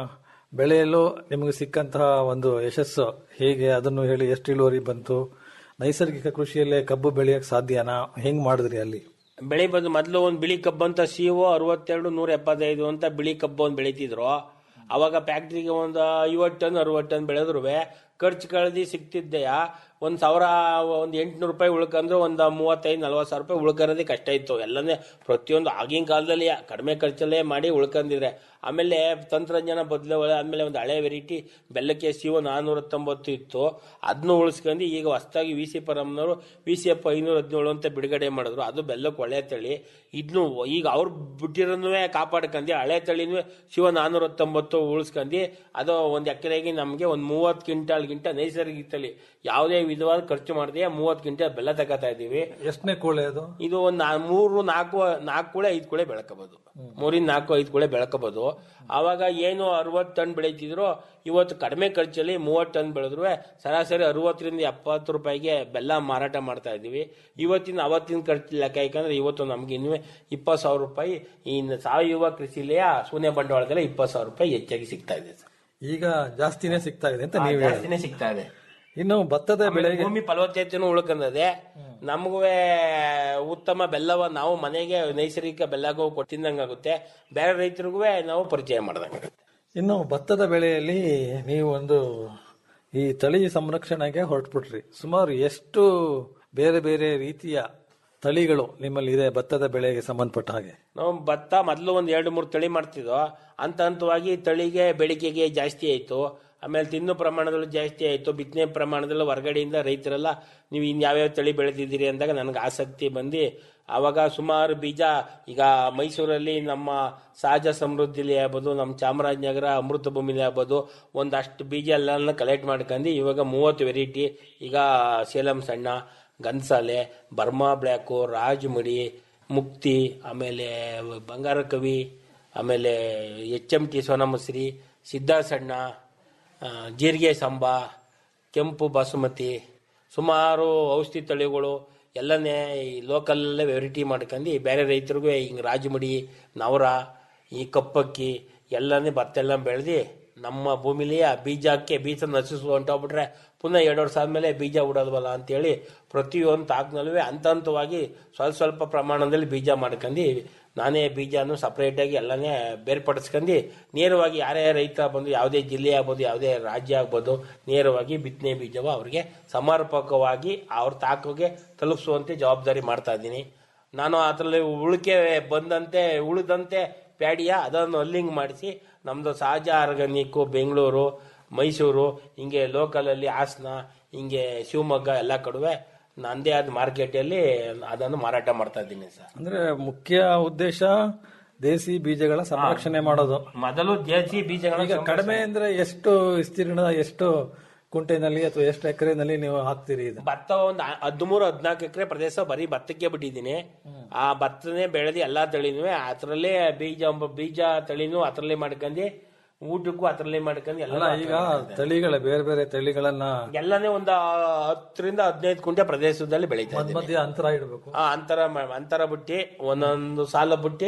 ಬೆಳೆಯಲು ನಿಮಗೆ ಸಿಕ್ಕಂತಹ ಒಂದು ಯಶಸ್ಸು ಹೇಗೆ ಅದನ್ನು ಹೇಳಿ ಎಷ್ಟು ಇಳುವರಿ ಬಂತು ನೈಸರ್ಗಿಕ ಕೃಷಿಯಲ್ಲೇ ಕಬ್ಬು ಬೆಳೆಯಕ್ಕೆ ಸಾಧ್ಯನಾ ಹೆಂಗ್ ಮಾಡಿದ್ರಿ ಅಲ್ಲಿ ಬೆಳೆ ಬಂದು ಮೊದಲು ಒಂದು ಬಿಳಿ ಕಬ್ಬು ಅಂತ ಸಿಒ ಅರವತ್ತೆರಡು ನೂರ ಎಪ್ಪತ್ತೈದು ಅಂತ ಬಿಳಿ ಕಬ್ಬು ಒಂದು ಬೆಳೀತಿದ್ರು ಅವಾಗ ಫ್ಯಾಕ್ಟ್ರಿಗೆ ಒಂದು ಐವತ್ತು ಟನ್ ಅರವತ್ತು ಟನ್ ಬೆಳೆದ್ರು ಖರ್ಚು ಕಳ್ದು ಸಿಕ್ತಿದ್ದೆಯ ಒಂದು ಸಾವಿರ ಒಂದು ಎಂಟುನೂರು ರೂಪಾಯಿ ಉಳ್ಕಂದ್ರೆ ಒಂದು ಮೂವತ್ತೈದು ನಲ್ವತ್ತು ಸಾವಿರ ರೂಪಾಯಿ ಉಳ್ಕರೋದೇ ಕಷ್ಟ ಇತ್ತು ಎಲ್ಲನೇ ಪ್ರತಿಯೊಂದು ಆಗಿನ ಕಾಲದಲ್ಲಿ ಕಡಿಮೆ ಖರ್ಚಲ್ಲೇ ಮಾಡಿ ಉಳ್ಕೊಂಡಿದ್ರೆ ಆಮೇಲೆ ತಂತ್ರಜ್ಞಾನ ಬದಲಾವಣೆ ಆದಮೇಲೆ ಒಂದು ಹಳೆ ವೆರೈಟಿ ಬೆಲ್ಲಕ್ಕೆ ಸಿಒ ನಾನ್ನೂರ ಹತ್ತೊಂಬತ್ತು ಇತ್ತು ಅದನ್ನು ಉಳಿಸ್ಕೊಂಡು ಈಗ ಹೊಸದಾಗಿ ವಿ ಸಿ ಪರಮ್ನವರು ವಿ ಸಿ ಎಫ್ ಐನೂರ ಹದಿನೇಳು ಅಂತ ಬಿಡುಗಡೆ ಮಾಡಿದ್ರು ಅದು ಬೆಲ್ಲಕ್ಕೆ ಒಳ್ಳೆ ತಳಿ ಇದನ್ನು ಈಗ ಅವ್ರು ಬಿಟ್ಟಿರೋನು ಕಾಪಾಡ್ಕಂಡು ಹಳೆ ತಳಿನೂ ಶಿವ ನಾನ್ನೂರ ಹತ್ತೊಂಬತ್ತು ಉಳಿಸ್ಕೊಂಡು ಅದು ಒಂದು ಎಕರೆಗೆ ನಮಗೆ ಒಂದು ಮೂವತ್ತು ಕ್ವಿಂಟಾಲ್ಗಿಂತ ನೈಸರ್ಗಿಕ ತಳಿ ಯಾವುದೇ ವಿಧವಾದ ಖರ್ಚು ಮಾಡದೆ ಮೂವತ್ತು ಕ್ವಿಂಟಾಲ್ ಬೆಲ್ಲ ತಗೋತಾ ಇದ್ದೀವಿ ಎಷ್ಟನೇ ಕೋಳೆ ಅದು ಇದು ಒಂದು ಮೂರು ನಾಲ್ಕು ನಾಲ್ಕು ಕೂಳೆ ಐದು ಕೂಳೆ ಬೆಳಕಬಹುದು ಮೂರಿಂದ ನಾಲ್ಕು ಐದು ಕೂಳೆ ಬೆಳಕಬಹುದು ಆವಾಗ ಏನು ಅರವತ್ತು ಟನ್ ಬೆಳೀತಿದ್ರು ಇವತ್ತು ಕಡಿಮೆ ಖರ್ಚಲ್ಲಿ ಮೂವತ್ತು ಟನ್ ಬೆಳೆದ್ರು ಸರಾಸರಿ ಅರವತ್ತರಿಂದ ಎಪ್ಪತ್ತು ರೂಪಾಯಿಗೆ ಬೆಲ್ಲ ಮಾರಾಟ ಮಾಡ್ತಾ ಇದ್ದೀವಿ ಇವತ್ತಿನ ಅವತ್ತಿನ ಖರ್ಚು ಲೆಕ್ಕ ಯಾಕಂದ್ರೆ ಇವತ್ತು ನಮ್ಗೆ ಇನ್ನೂ ಇಪ್ಪತ್ತು ಸಾವಿರ ರೂಪಾಯಿ ಈ ಸಾವಯವ ಕೃಷಿಲೆಯ ಶೂನ್ಯ ಬಂಡವಾಳದಲ್ಲೇ ಇಪ್ಪತ್ತು ಸಾವಿರ ರೂಪಾಯಿ ಹೆಚ್ಚಾಗಿ ಸಿಗ್ತಾ ಇದೆ ಸರ್. ಈಗ ಜಾಸ್ತಿನೇ ಸಿಗ್ತಾ ಇದೆ ಅಂತ ಆ, ನೀವು ಹೇಳಿ ಜಾಸ್ತಿನೇ ಸಿಗ್ತಾ ಇದೆ ಇನ್ನು ಭತ್ತದ ಬೆಳೆಗೆ ಭೂಮಿ ಫಲವತ್ತತೆನೂ ಉಳ್ಕೊಂಡದೆ ನಮಗೂ ಉತ್ತಮ ಬೆಲ್ಲವ ನಾವು ಮನೆಗೆ ನೈಸರ್ಗಿಕ ಬೆಲ್ಲಗೂ ಕೊಟ್ಟು ತಿಂದಂಗಾಗುತ್ತೆ ಬೇರೆ ರೈತರಿಗೂ ನಾವು ಪರಿಚಯ ಮಾಡ್ದಂಗಾಗುತ್ತೆ ಇನ್ನು ಭತ್ತದ ಬೆಳೆಯಲ್ಲಿ ನೀವು ಒಂದು ಈ ತಳಿ ಸಂರಕ್ಷಣೆಗೆ ಹೊರಟ್ಬಿಟ್ರಿ ಸುಮಾರು ಎಷ್ಟು ಬೇರೆ ಬೇರೆ ರೀತಿಯ ತಳಿಗಳು ನಿಮ್ಮಲ್ಲಿ ಇದೆ ಭತ್ತದ ಬೆಳೆಗೆ ಸಂಬಂಧಪಟ್ಟ ಹಾಗೆ ನಾವು ಭತ್ತ ಮೊದಲು ಒಂದು ಎರಡು ಮೂರು ತಳಿ ಮಾಡ್ತಿದ್ವು ಹಂತ ಹಂತವಾಗಿ ತಳಿಗೆ ಬೇಡಿಕೆಗೆ ಜಾಸ್ತಿ ಆಯಿತು ಆಮೇಲೆ ತಿನ್ನೋ ಪ್ರಮಾಣದಲ್ಲೂ ಜಾಸ್ತಿ ಆಯಿತು ಬಿತ್ತನೆ ಪ್ರಮಾಣದಲ್ಲೂ ಹೊರಗಡೆಯಿಂದ ರೈತರೆಲ್ಲ ನೀವು ಇನ್ನು ಯಾವ್ಯಾವ ತಳಿ ಬೆಳೆದಿದ್ದೀರಿ ಅಂದಾಗ ನನಗೆ ಆಸಕ್ತಿ ಬಂದು ಆವಾಗ ಸುಮಾರು ಬೀಜ ಈಗ ಮೈಸೂರಲ್ಲಿ ನಮ್ಮ ಸಹಜ ಸಮೃದ್ಧಿಲಿ ಆಗ್ಬೋದು ನಮ್ಮ ಚಾಮರಾಜನಗರ ಅಮೃತ ಭೂಮಿಲಿ ಆಗ್ಬೋದು ಒಂದಷ್ಟು ಬೀಜ ಎಲ್ಲ ಕಲೆಕ್ಟ್ ಮಾಡ್ಕೊಂಡು ಇವಾಗ ಮೂವತ್ತು ವೆರೈಟಿ ಈಗ ಸೇಲಂ ಸಣ್ಣ ಗನ್ಸಾಲೆ ಬರ್ಮಾ ಬ್ಲ್ಯಾಕು ರಾಜಮಡಿ ಮುಕ್ತಿ ಆಮೇಲೆ ಬಂಗಾರ ಕವಿ ಆಮೇಲೆ ಎಚ್ ಎಮ್ ಟಿ ಸೋನಮಸರಿ ಸಿದ್ಧಾ ಸಣ್ಣ ಆ, ಜೀರಿಗೆ ಸಂಬ ಕೆಂಪು ಬಾಸುಮತಿ ಸುಮಾರು ಔಷಧಿ ತಳಿಗಳು ಎಲ್ಲನೇ ಈ ಲೋಕಲ್ಲೇ ವೆರೈಟಿ ಮಾಡ್ಕೊಂಡು ಬೇರೆ ರೈತರಿಗೂ ಹಿಂಗೆ ರಾಜಮಡಿ ನವರ ಈ ಕಪ್ಪಕ್ಕಿ ಎಲ್ಲನೇ ಭತ್ತ ಎಲ್ಲ ಬೆಳೆದು ನಮ್ಮ ಭೂಮಿಲಿ ಆ ಬೀಜಕ್ಕೆ ಬೀಜ ನಸಿಸು ಹೊಂಟೋಗ್ಬಿಟ್ರೆ ಪುನಃ ಎರಡು ವರ್ಷ ಆದಮೇಲೆ ಬೀಜ ಉಡೋಲ್ವಲ್ಲ ಅಂತೇಳಿ ಪ್ರತಿಯೊಂದು ತಾಕ್ನಲ್ಲೂ ಹಂತ ಹಂತವಾಗಿ ಸ್ವಲ್ಪ ಸ್ವಲ್ಪ ಪ್ರಮಾಣದಲ್ಲಿ ಬೀಜ ಮಾಡ್ಕೊಂಡು ನಾನೇ ಬೀಜನು ಸಪ್ರೇಟಾಗಿ ಎಲ್ಲನೇ ಬೇರ್ಪಡಿಸ್ಕೊಂಡು ನೇರವಾಗಿ ಯಾರೇ ರೈತ ಬಂದು ಯಾವುದೇ ಜಿಲ್ಲೆ ಆಗ್ಬೋದು ಯಾವುದೇ ರಾಜ್ಯ ಆಗ್ಬೋದು ನೇರವಾಗಿ ಬಿತ್ತನೆ ಬೀಜವ ಅವ್ರಿಗೆ ಸಮರ್ಪಕವಾಗಿ ಅವ್ರ ತಾಕಿಗೆ ತಲುಪಿಸುವಂತೆ ಜವಾಬ್ದಾರಿ ಮಾಡ್ತಾ ಇದ್ದೀನಿ ನಾನು ಅದರಲ್ಲಿ ಉಳಿಕೆ ಬಂದಂತೆ ಉಳಿದಂತೆ ಪ್ಯಾಡಿಯ ಅದನ್ನು ಅಲ್ಲಿಂಗ್ ಮಾಡಿಸಿ ನಮ್ಮದು ಸಹಜ ಆರ್ಗಾನಿಕ್ಕು ಬೆಂಗಳೂರು ಮೈಸೂರು ಹಿಂಗೆ ಲೋಕಲಲ್ಲಿ ಹಾಸನ ಹಿಂಗೆ ಶಿವಮೊಗ್ಗ ಎಲ್ಲ ಕಡುವೆ ನಂದೇ ಆದ ಮಾರ್ಕೆಟಲ್ಲಿ ಅದನ್ನು ಮಾರಾಟ ಮಾಡ್ತಾ ಇದ್ದೀನಿ ಸರ್ ಅಂದ್ರೆ ಮುಖ್ಯ ಉದ್ದೇಶ ದೇಸಿ ಬೀಜಗಳ ಸಂರಕ್ಷಣೆ ಮಾಡೋದು ಮೊದಲು ದೇಸಿ ಬೀಜಗಳ ಈಗ ಕಡಿಮೆ ಅಂದ್ರೆ ಎಷ್ಟು ವಿಸ್ತೀರ್ಣ ಎಷ್ಟು ಕುಂಟೆನಲ್ಲಿ ಅಥವಾ ಎಷ್ಟು ಎಕರೆನಲ್ಲಿ ನೀವು ಹಾಕ್ತೀರಿ ಇದು ಭತ್ತ ಒಂದು ಹದಿಮೂರು ಹದಿನಾಲ್ಕು ಎಕರೆ ಪ್ರದೇಶ ಬರೀ ಭತ್ತಕ್ಕೆ ಬಿಟ್ಟಿದ್ದೀನಿ ಆ ಭತ್ತನೇ ಬೆಳೆದು ಎಲ್ಲಾ ತಳಿನೂ ಅದರಲ್ಲೇ ಬೀಜ ಬೀಜ ತಳಿನೂ ಅದರಲ್ಲೇ ಮಾಡ್ಕೊಂಡು ಊಟಕ್ಕೂ ಅದರಲ್ಲೇ ಮಾಡ್ಕೊಂಡು ಎಲ್ಲ ಅಲ್ಲ ಈಗ ತಳಿಗಳ ಬೇರೆ ಬೇರೆ ತಳಿಗಳನ್ನ ಎಲ್ಲನೇ ಒಂದು ಹತ್ತರಿಂದ ಹದಿನೈದು ಕುಂಟೆ ಪ್ರದೇಶದಲ್ಲಿ ಬೆಳೀತಾ ಮಧ್ಯ ಇದ್ದೀನಿ ಮಧ್ಯ ಅಂತರ ಇಡಬೇಕು ಆ ಅಂತರ ಮ- ಅಂತರ ಬಿಟ್ಟು ಒಂದೊಂದು ಸಾಲ ಬಿಟ್ಟು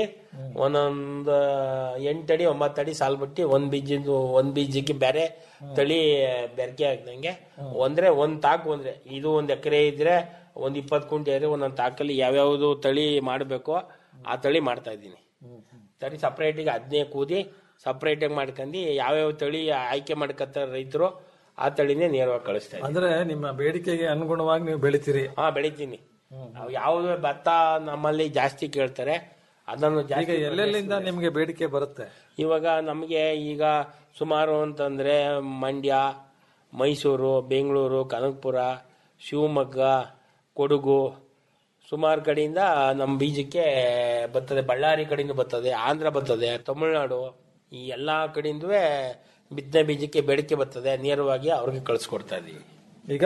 ಒಂದೊಂದು ಎಂಟಡಿ ಒಂಬತ್ತಡಿ ಸಾಲು ಬಿಟ್ಟು ಒಂದ್ ಬೀಜದ್ದು ಒಂದ್ ಬೀಜಕ್ಕೆ ಬೇರೆ ತಳಿ ಬೆರಕೆ ಹಾಕ್ದಂಗೆ ಒಂದ್ರೆ ಒಂದ್ ತಾಕು ಒಂದ್ರೆ ಇದು ಒಂದ್ ಎಕರೆ ಇದ್ರೆ ಒಂದ್ ಇಪ್ಪತ್ತು ಕುಂಟೆ ಇದ್ರೆ ಒಂದೊಂದು ತಾಕಲ್ಲಿ ಯಾವ್ಯಾವ್ದು ತಳಿ ಮಾಡಬೇಕು ಆ ತಳಿ ಮಾಡ್ತಾ ಇದ್ದೀನಿ ತಳಿ ಸಪ್ರೇಟಿಗೆ ಅದನ್ನೇ ಕೂದಿ ಸಪ್ರೇಟಾಗಿ ಮಾಡ್ಕೊಂಡು ಯಾವ್ಯಾವ ತಳಿ ಆಯ್ಕೆ ಮಾಡ್ಕೊತಾರೆ ರೈತರು ಆ ತಳಿನೇ ನೇರವಾಗಿ ಕಳಿಸ್ತಾ ಇದ್ದೀನಿ ಅಂದ್ರೆ ನಿಮ್ಮ ಬೇಡಿಕೆಗೆ ಅನುಗುಣವಾಗಿ ನೀವು ಬೆಳಿತೀರಿ ಹಾ ಬೆಳಿತೀನಿ ನಾವು ಯಾವ್ದು ಭತ್ತ ನಮ್ಮಲ್ಲಿ ಜಾಸ್ತಿ ಕೇಳ್ತಾರೆ ಅದನ್ನು ಈಗ ಜಾಸ್ತಿ ಎಲ್ಲೆಲ್ಲಿಂದ ನಿಮ್ಗೆ ಬೇಡಿಕೆ ಬರುತ್ತೆ ಇವಾಗ ನಮಗೆ ಈಗ ಸುಮಾರು ಅಂತಂದ್ರೆ ಮಂಡ್ಯ ಮೈಸೂರು ಬೆಂಗಳೂರು ಕನಕಪುರ ಶಿವಮೊಗ್ಗ ಕೊಡಗು ಸುಮಾರು ಕಡೆಯಿಂದ ನಮ್ಮ ಬೀಜಕ್ಕೆ ಬರ್ತದೆ ಬಳ್ಳಾರಿ ಕಡೆಯಿಂದ ಬರ್ತದೆ ಆಂಧ್ರ ಬರ್ತದೆ ತಮಿಳುನಾಡು ಈ ಎಲ್ಲ ಕಡೆಯಿಂದೂ ಬಿತ್ತನೆ ಬೀಜಕ್ಕೆ ಬೇಡಿಕೆ ಬರ್ತದೆ ನೇರವಾಗಿ ಅವ್ರಿಗೆ ಕಳಿಸ್ಕೊಡ್ತಾ ಇದೀವಿ ಈಗ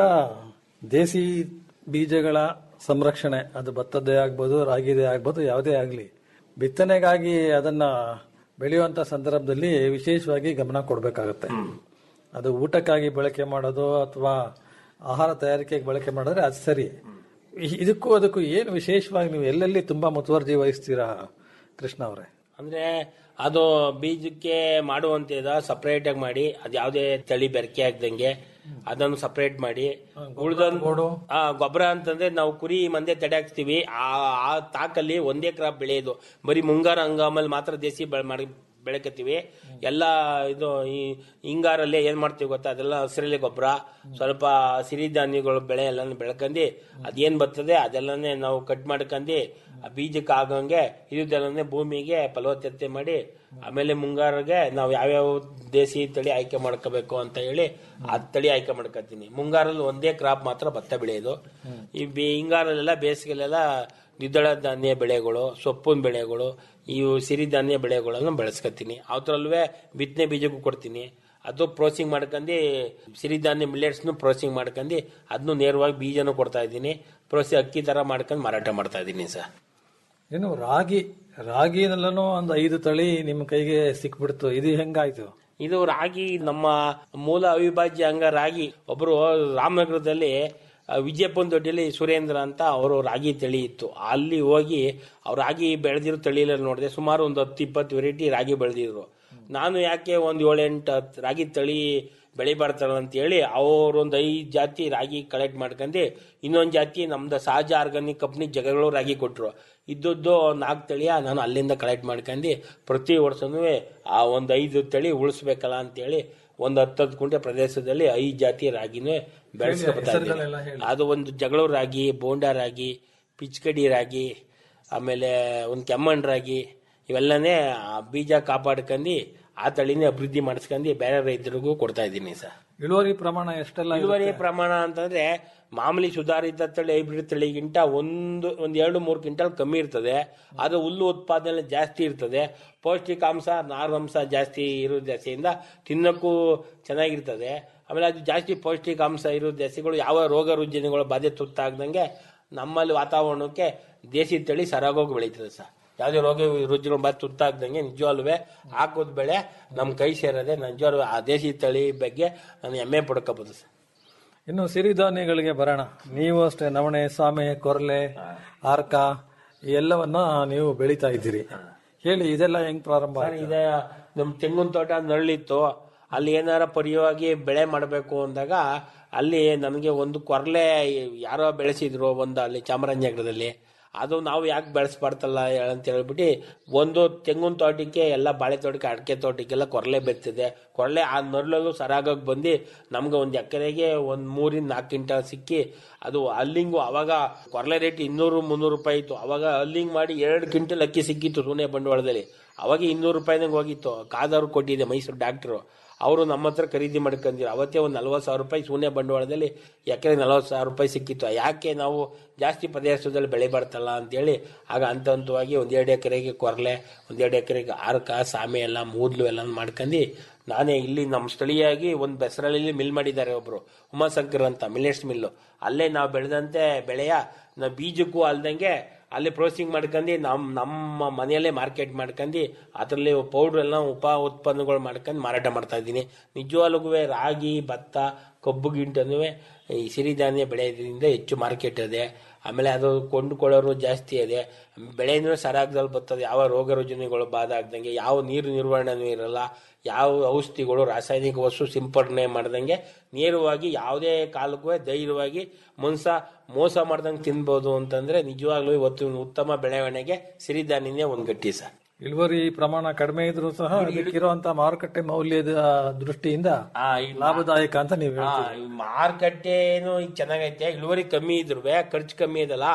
ದೇಸಿ ಬೀಜಗಳ ಸಂರಕ್ಷಣೆ ಅದು ಭತ್ತದ್ದೇ ಆಗ್ಬೋದು ರಾಗಿದೇ ಆಗ್ಬೋದು ಯಾವುದೇ ಆಗಲಿ ಬಿತ್ತನೆಗಾಗಿ ಅದನ್ನ ಬೆಳೆಯುವಂತ ಸಂದರ್ಭದಲ್ಲಿ ವಿಶೇಷವಾಗಿ ಗಮನ ಕೊಡಬೇಕಾಗುತ್ತೆ ಅದು ಊಟಕ್ಕಾಗಿ ಬಳಕೆ ಮಾಡೋದು ಅಥವಾ ಆಹಾರ ತಯಾರಿಕೆಗೆ ಬಳಕೆ ಮಾಡಿದ್ರೆ ಅದು ಸರಿ ಇ- ಇದಕ್ಕೂ ಅದಕ್ಕೂ ಏನು ವಿಶೇಷವಾಗಿ ನೀವು ಎಲ್ಲೆಲ್ಲಿ ತುಂಬಾ ಮುತುವರ್ಜಿ ವಹಿಸ್ತೀರಾ ಕೃಷ್ಣ ಅವರೇ ಅಂದ್ರೆ ಅದು ಬೀಜಕ್ಕೆ ಮಾಡುವಂತದ ಸಪರೇಟ್ ಆಗಿ ಮಾಡಿ ಅದು ಯಾವುದೇ ತಳಿ ಬೆರಕೆ ಆಗ್ದಂಗೆ ಅದನ್ನು ಸಪರೇಟ್ ಮಾಡಿ ಉಳ್ದೊಂದು ಆ ಗೊಬ್ಬರ ಅಂತಂದ್ರೆ ನಾವು ಕುರಿ ಮಂದೆ ತಡೆ ಹಾಕ್ತಿವಿ ಆ ಆ ತಾಕಲ್ಲಿ ಒಂದೇ ಕ್ರಾಪ್ ಬೆಳೆಯೋದು ಬರೀ ಮುಂಗಾರ ಹಂಗಾಮಲ್ಲಿ ಮಾತ್ರ ದೇಸಿ ಬೆಳೆ ಮಾಡಿ ಬೆಳಕತ್ತೀವಿ ಎಲ್ಲ ಇದು ಈ ಹಿಂಗಾರಲ್ಲಿ ಏನ್ ಮಾಡ್ತೀವಿ ಗೊತ್ತಾ ಅದೆಲ್ಲ ಹಸಿರೆಲೆ ಗೊಬ್ಬರ ಸ್ವಲ್ಪ ಸಿರಿಧಾನ್ಯಗಳು ಬೆಳೆ ಎಲ್ಲ ಬೆಳ್ಕಂಡು ಅದೇನ್ ಬರ್ತದೆ ಅದೆಲ್ಲನೇ ನಾವು ಕಟ್ ಮಾಡ್ಕಂಡು ಆ ಬೀಜಕ್ಕೆ ಆಗಂಗೆ ಇರುದೆಲ್ಲನೇ ಭೂಮಿಗೆ ಫಲವತ್ತತೆ ಮಾಡಿ ಆಮೇಲೆ ಮುಂಗಾರಿಗೆ ನಾವು ಯಾವ್ಯಾವ ದೇಸಿ ತಳಿ ಆಯ್ಕೆ ಮಾಡ್ಕೋಬೇಕು ಅಂತ ಹೇಳಿ ಆ ತಳಿ ಆಯ್ಕೆ ಮಾಡ್ಕೊತೀನಿ ಮುಂಗಾರಲ್ಲಿ ಒಂದೇ ಕ್ರಾಪ್ ಮಾತ್ರ ಭತ್ತ ಬೆಳೆಯೋದು ಈ ಬಿ- ಹಿಂಗಾರಲ್ಲೆಲ್ಲ ಬೇಸಿಗೆಲೆಲ್ಲ ದ್ವಿದಳ ಧಾನ್ಯ ಬೆಳೆಗಳು ಸೊಪ್ಪಿನ ಬೆಳೆಗಳು ಇವು ಸಿರಿಧಾನ್ಯ ಬೆಳೆಗಳನ್ನು ಬೆಳೆಸ್ಕೊತೀನಿ ಅವತ್ರಲ್ವೇ ಬಿತ್ತನೆ ಬೀಜಕ್ಕೂ ಕೊಡ್ತೀನಿ ಅದು ಪ್ರೋಸಿಂಗ್ ಮಾಡ್ಕೊಂಡು ಸಿರಿಧಾನ್ಯ ಮಿಲ್ಲೆಟ್ಸ್ನು ಪ್ರೋಸಿಂಗ್ ಮಾಡ್ಕೊಂಡು ಅದನ್ನು ನೇರವಾಗಿ ಬೀಜನೂ ಕೊಡ್ತಾ ಇದ್ದೀನಿ ಪ್ರೋಸಿ ಅಕ್ಕಿ ತರ ಮಾಡ್ಕೊಂಡು ಮಾರಾಟ ಮಾಡ್ತಾ ಇದ್ದೀನಿ ಸರ್ ಇನ್ನು ರಾಗಿ ರಾಗಿನಲ್ಲೂ ಒಂದು ಐದು ತಳಿ ನಿಮ್ಮ ಕೈಗೆ ಸಿಕ್ಬಿಡ್ತು ಇದು ಹೆಂಗಾಯ್ತು ಇದು ರಾಗಿ ನಮ್ಮ ಮೂಲ ಅವಿಭಾಜ್ಯ ಅಂಗ ರಾಗಿ ಒಬ್ಬರು ರಾಮನಗರದಲ್ಲಿ ಆ, ವಿಜಯಪ್ಪನ ದೊಡ್ಡಿಯಲ್ಲಿ ಸುರೇಂದ್ರ ಅಂತ ಅವರು ರಾಗಿ ತಳಿ ಇತ್ತು ಅಲ್ಲಿ ಹೋಗಿ ಅವ್ರು ರಾಗಿ ಬೆಳೆದಿರೋ ತಳಿಯಲ್ಲಿ ನೋಡಿದೆ ಸುಮಾರು ಒಂದು ಹತ್ತು ಇಪ್ಪತ್ತು ವೆರೈಟಿ ರಾಗಿ ಬೆಳೆದಿದ್ರು ನಾನು ಯಾಕೆ ಒಂದು ಏಳೆಂಟು ಹತ್ತು ರಾಗಿ ತಳಿ ಬೆಳಿಬಾರ್ತಾರ ಅಂತ ಹೇಳಿ ಅವ್ರೊಂದು ಐದು ಜಾತಿ ರಾಗಿ ಕಲೆಕ್ಟ್ ಮಾಡ್ಕೊಂಡು ಇನ್ನೊಂದು ಜಾತಿ ನಮ್ದು ಸಹಜ ಆರ್ಗಾನಿಕ್ ಕಂಪ್ನಿ ಜಗಗಳು ರಾಗಿ ಕೊಟ್ಟರು ಇದ್ದದ್ದು ನಾಲ್ಕು ತಳಿಯ ನಾನು ಅಲ್ಲಿಂದ ಕಲೆಕ್ಟ್ ಮಾಡ್ಕೊಂಡು ಪ್ರತಿ ವರ್ಷನೂ ಆ ಒಂದು ಐದು ತಳಿ ಉಳಿಸ್ಬೇಕಲ್ಲ ಅಂತೇಳಿ ಒಂದು ಹತ್ತತ್ತು ಕುಂಟೆ ಪ್ರದೇಶದಲ್ಲಿ ಐದು ಜಾತಿ ರಾಗಿನೇ ಬೆಳೆಸ್ಕೊಳ್ತಾ ಇದ್ದೀನಿ ಅದು ಒಂದು ಜಗಳೂರು ರಾಗಿ ಬೋಂಡಾ ರಾಗಿ ಪಿಚ್ಕಡಿ ರಾಗಿ ಆಮೇಲೆ ಒಂದು ಕೆಮ್ಮಣ್ ರಾಗಿ ಇವೆಲ್ಲನೇ ಆ ಬೀಜ ಕಾಪಾಡ್ಕೊಂಡು ಆ ತಳಿನೇ ಅಭಿವೃದ್ಧಿ ಮಾಡಿಸ್ಕೊಂಡು ಬೇರೆ ರೈತರಿಗೂ ಕೊಡ್ತಾ ಇದ್ದೀನಿ ಸರ್ ಇಳುವರಿ ಪ್ರಮಾಣ ಎಷ್ಟೆಲ್ಲ ಇಳುವರಿ ಪ್ರಮಾಣ ಅಂತಂದ್ರೆ ಮಾಮೂಲಿ ಸುಧಾರಿತ ತಳಿ ಹೈಬ್ರಿಡ್ ತಳಿಗಿಂತ ಒಂದು ಒಂದ್ ಎರಡು ಮೂರು ಕ್ವಿಂಟಲ್ ಕಮ್ಮಿ ಇರ್ತದೆ ಅದು ಹುಲ್ಲು ಉತ್ಪಾದನೆ ಜಾಸ್ತಿ ಇರ್ತದೆ ಪೌಷ್ಟಿಕಾಂಶ ನಾರಾಂಶ ಜಾಸ್ತಿ ಇರೋ ದೆಸೆಯಿಂದ ತಿನ್ನಕ್ಕೂ ಚೆನ್ನಾಗಿರ್ತದೆ ಆಮೇಲೆ ಅದು ಜಾಸ್ತಿ ಪೌಷ್ಟಿಕಾಂಶ ಇರೋ ದೆಸೆಗಳು ಯಾವ ರೋಗ ರುಜಿನಗಳ ಬಾಧೆ ತುತ್ತಾಗ್ದಂಗೆ ನಮ್ಮಲ್ಲಿ ವಾತಾವರಣಕ್ಕೆ ದೇಸಿ ತಳಿ ಸರಾಗೋಗಿ ಬೆಳೀತದೆ ಸರ್ ಯಾವುದೇ ರೋಗ ರುಜಿನ ಬಾಧೆ ತುತ್ತಾಗ್ದಂಗೆ ನಿಜವಾಲ್ವೇ ಹಾಕೋದ್ ಬೆಳೆ ನಮ್ಮ ಕೈ ಸೇರದೆ ನಿಜವಾಗ್ಲೂ ಆ ದೇಸಿ ತಳಿ ಬಗ್ಗೆ ನಾನು ಹೆಮ್ಮೆ ಪಡ್ಕೋಬೋದು ಸರ್ ಇನ್ನು ಸಿರಿಧಾನ್ಯಗಳಿಗೆ ಬರೋಣ ನೀವು ಅಷ್ಟೇ ನವಣೆ ಸಾಮೆ ಕೊರಲೆ ಆರ್ಕ ಈ ಎಲ್ಲವನ್ನ ನೀವು ಬೆಳೀತಾ ಇದ್ದೀರಿ ಹೇಳಿ ಇದೆಲ್ಲ ಹೆಂಗ್ ಪ್ರಾರಂಭ ಸರ್ ಆಯ್ತು? ಇದೆ ನಮ್ಮ ತೆಂಗಿನ ತೋಟ ನರಳಿತ್ತು ಅಲ್ಲಿ ಏನಾರ ಪರಿಯವಾಗಿ ಬೆಳೆ ಮಾಡಬೇಕು ಅಂದಾಗ ಅಲ್ಲಿ ನಮಗೆ ಒಂದು ಕೊರಲೆ ಯಾರೋ ಬೆಳೆಸಿದ್ರು ಒಂದು ಅಲ್ಲಿ ಚಾಮರಾಜನಗರದಲ್ಲಿ ಅದು ನಾವು ಯಾಕೆ ಬೆಳೆಸ್ಬಾರ್ದಲ್ಲ ಅಂತ ಹೇಳ್ಬಿಟ್ಟು ಒಂದು ತೆಂಗಿನ ತೋಟಕ್ಕೆ ಎಲ್ಲ ಬಾಳೆ ತೋಟಕ್ಕೆ ಅಡಿಕೆ ತೋಟಕ್ಕೆಲ್ಲ ಕೊರಲೆ ಬೆತ್ತಿದೆ ಕೊರಲೆ ಆ ನರಳಲ್ಲೂ ಸರಾಗಾಗಿ ಬಂದು ನಮ್ಗೆ ಒಂದು ಎಕರೆಗೆ ಒಂದು ಮೂರಿಂದ ನಾಲ್ಕು ಕ್ವಿಂಟಲ್ ಸಿಕ್ಕಿ ಅದು ಅಲ್ಲಿಂಗು ಅವಾಗ ಕೊರಲೆ ರೇಟ್ ಇನ್ನೂರು ಮುನ್ನೂರು ರೂಪಾಯಿ ಇತ್ತು ಅವಾಗ ಅಲ್ಲಿಂಗ್ ಮಾಡಿ ಎರಡು ಕ್ವಿಂಟಲ್ ಅಕ್ಕಿ ಸಿಕ್ಕಿತ್ತು ಸೂನೆ ಬಂಡವಾಳದಲ್ಲಿ ಅವಾಗ ಇನ್ನೂರು ರೂಪಾಯಿನಾಗ ಹೋಗಿತ್ತು ಕಾದವ್ರು ಕೊಟ್ಟಿದೆ ಮೈಸೂರು ಡಾಕ್ಟ್ರು ಅವರು ನಮ್ಮ ಹತ್ರ ಖರೀದಿ ಮಾಡ್ಕೊಂಡಿರು ಅವತ್ತೇ ಒಂದು ನಲ್ವತ್ತು ಸಾವಿರ ರೂಪಾಯಿ ಶೂನ್ಯ ಬಂಡವಾಳದಲ್ಲಿ ಎಕರೆ ನಲ್ವತ್ತು ಸಾವಿರ ರೂಪಾಯಿ ಸಿಕ್ಕಿತ್ತು ಯಾಕೆ ನಾವು ಜಾಸ್ತಿ ಪ್ರದೇಶದಲ್ಲಿ ಬೆಳೆ ಬರ್ತಲ್ಲ ಅಂತೇಳಿ ಆಗ ಹಂತ ಹಂತವಾಗಿ ಒಂದೆರಡು ಎಕರೆಗೆ ಕೊರಲೆ ಒಂದೆರಡು ಎಕರೆಗೆ ಆರ್ಕ ಸಾಮೆ ಎಲ್ಲ ಮೂದ್ಲು ಎಲ್ಲ ಮಾಡ್ಕೊಂಡು ನಾನೇ ಇಲ್ಲಿ ನಮ್ಮ ಸ್ಥಳೀಯಾಗಿ ಒಂದು ಬೆಸರಲ್ಲಿ ಮಿಲ್ ಮಾಡಿದ್ದಾರೆ ಒಬ್ರು ಉಮಾಶಂಕರ್ ಅಂತ ಮಿಲೆಟ್ಸ್ ಮಿಲ್ಲು ಅಲ್ಲೇ ನಾವು ಬೆಳೆದಂತೆ ಬೆಳೆಯ ನಾವು ಬೀಜಕ್ಕೂ ಅಲ್ದಂಗೆ ಅಲ್ಲಿ ಪ್ರೋಸೆಸಿಂಗ್ ಮಾಡ್ಕೊಂಡು ನಮ್ಮ ನಮ್ಮ ಮನೆಯಲ್ಲೇ ಮಾರ್ಕೆಟ್ ಮಾಡ್ಕೊಂಡು ಅದರಲ್ಲಿ ಪೌಡ್ರ್ ಎಲ್ಲ ಉಪ ಉತ್ಪನ್ನಗಳು ಮಾಡ್ಕೊಂಡು ಮಾರಾಟ ಮಾಡ್ತಾ ಇದ್ದೀನಿ ನಿಜವಾಗ್ಲೂ ರಾಗಿ ಭತ್ತ ಕಬ್ಬು ಗಿಂಟನೂ ಈ ಸಿರಿಧಾನ್ಯ ಬೆಳೆಯೋದ್ರಿಂದ ಹೆಚ್ಚು ಮಾರ್ಕೆಟ್ ಇದೆ ಆಮೇಲೆ ಅದು ಕೊಂಡುಕೊಳ್ಳೋರು ಜಾಸ್ತಿ ಇದೆ ಬೆಳೆನೂ ಸರಾಗದಲ್ಲಿ ಬರ್ತದೆ ಯಾವ ರೋಗ ರುಜಿನಗಳು ಬಾಧ ಆಗ್ದಂಗೆ ಯಾವ ನೀರು ನಿರ್ವಹಣೆನೂ ಇರಲ್ಲ ಯಾವ ಔಷಧಿಗಳು ರಾಸಾಯನಿಕ ವಸ್ತು ಸಿಂಪಡಣೆ ಮಾಡ್ದಂಗೆ ನೇರವಾಗಿ ಯಾವುದೇ ಕಾಲಕ್ಕೂ ಧೈರ್ಯವಾಗಿ ಮನ್ಸ ಮೋಸ ಮಾಡ್ದಂಗೆ ತಿನ್ಬೋದು ಅಂತಂದ್ರೆ ನಿಜವಾಗ್ಲೂ ಇವತ್ತು ಉತ್ತಮ ಬೆಳವಣಿಗೆ ಸಿರಿಧಾನ್ಯನೇ ಒಂದು ಗಟ್ಟಿ ಸರ್ ಇಳುವರಿ ಪ್ರಮಾಣ ಕಡಿಮೆ ಇದ್ರೂ ಸಹ ಅದಕ್ಕಿರುವಂತ ಮಾರುಕಟ್ಟೆ ಮೌಲ್ಯದ ದೃಷ್ಟಿಯಿಂದ ಆ, ಈ ಲಾಭದಾಯಕ ಅಂತ ನೀವು ಆ, ಹೇಳ್ತೀರಿ ಈ ಮಾರುಕಟ್ಟೆನು ಈಗ ಚೆನ್ನಾಗೈತೆ ಇಳುವರಿ ಕಮ್ಮಿ ಇದ್ರು ಖರ್ಚು ಕಮ್ಮಿ ಇದಲ್ಲ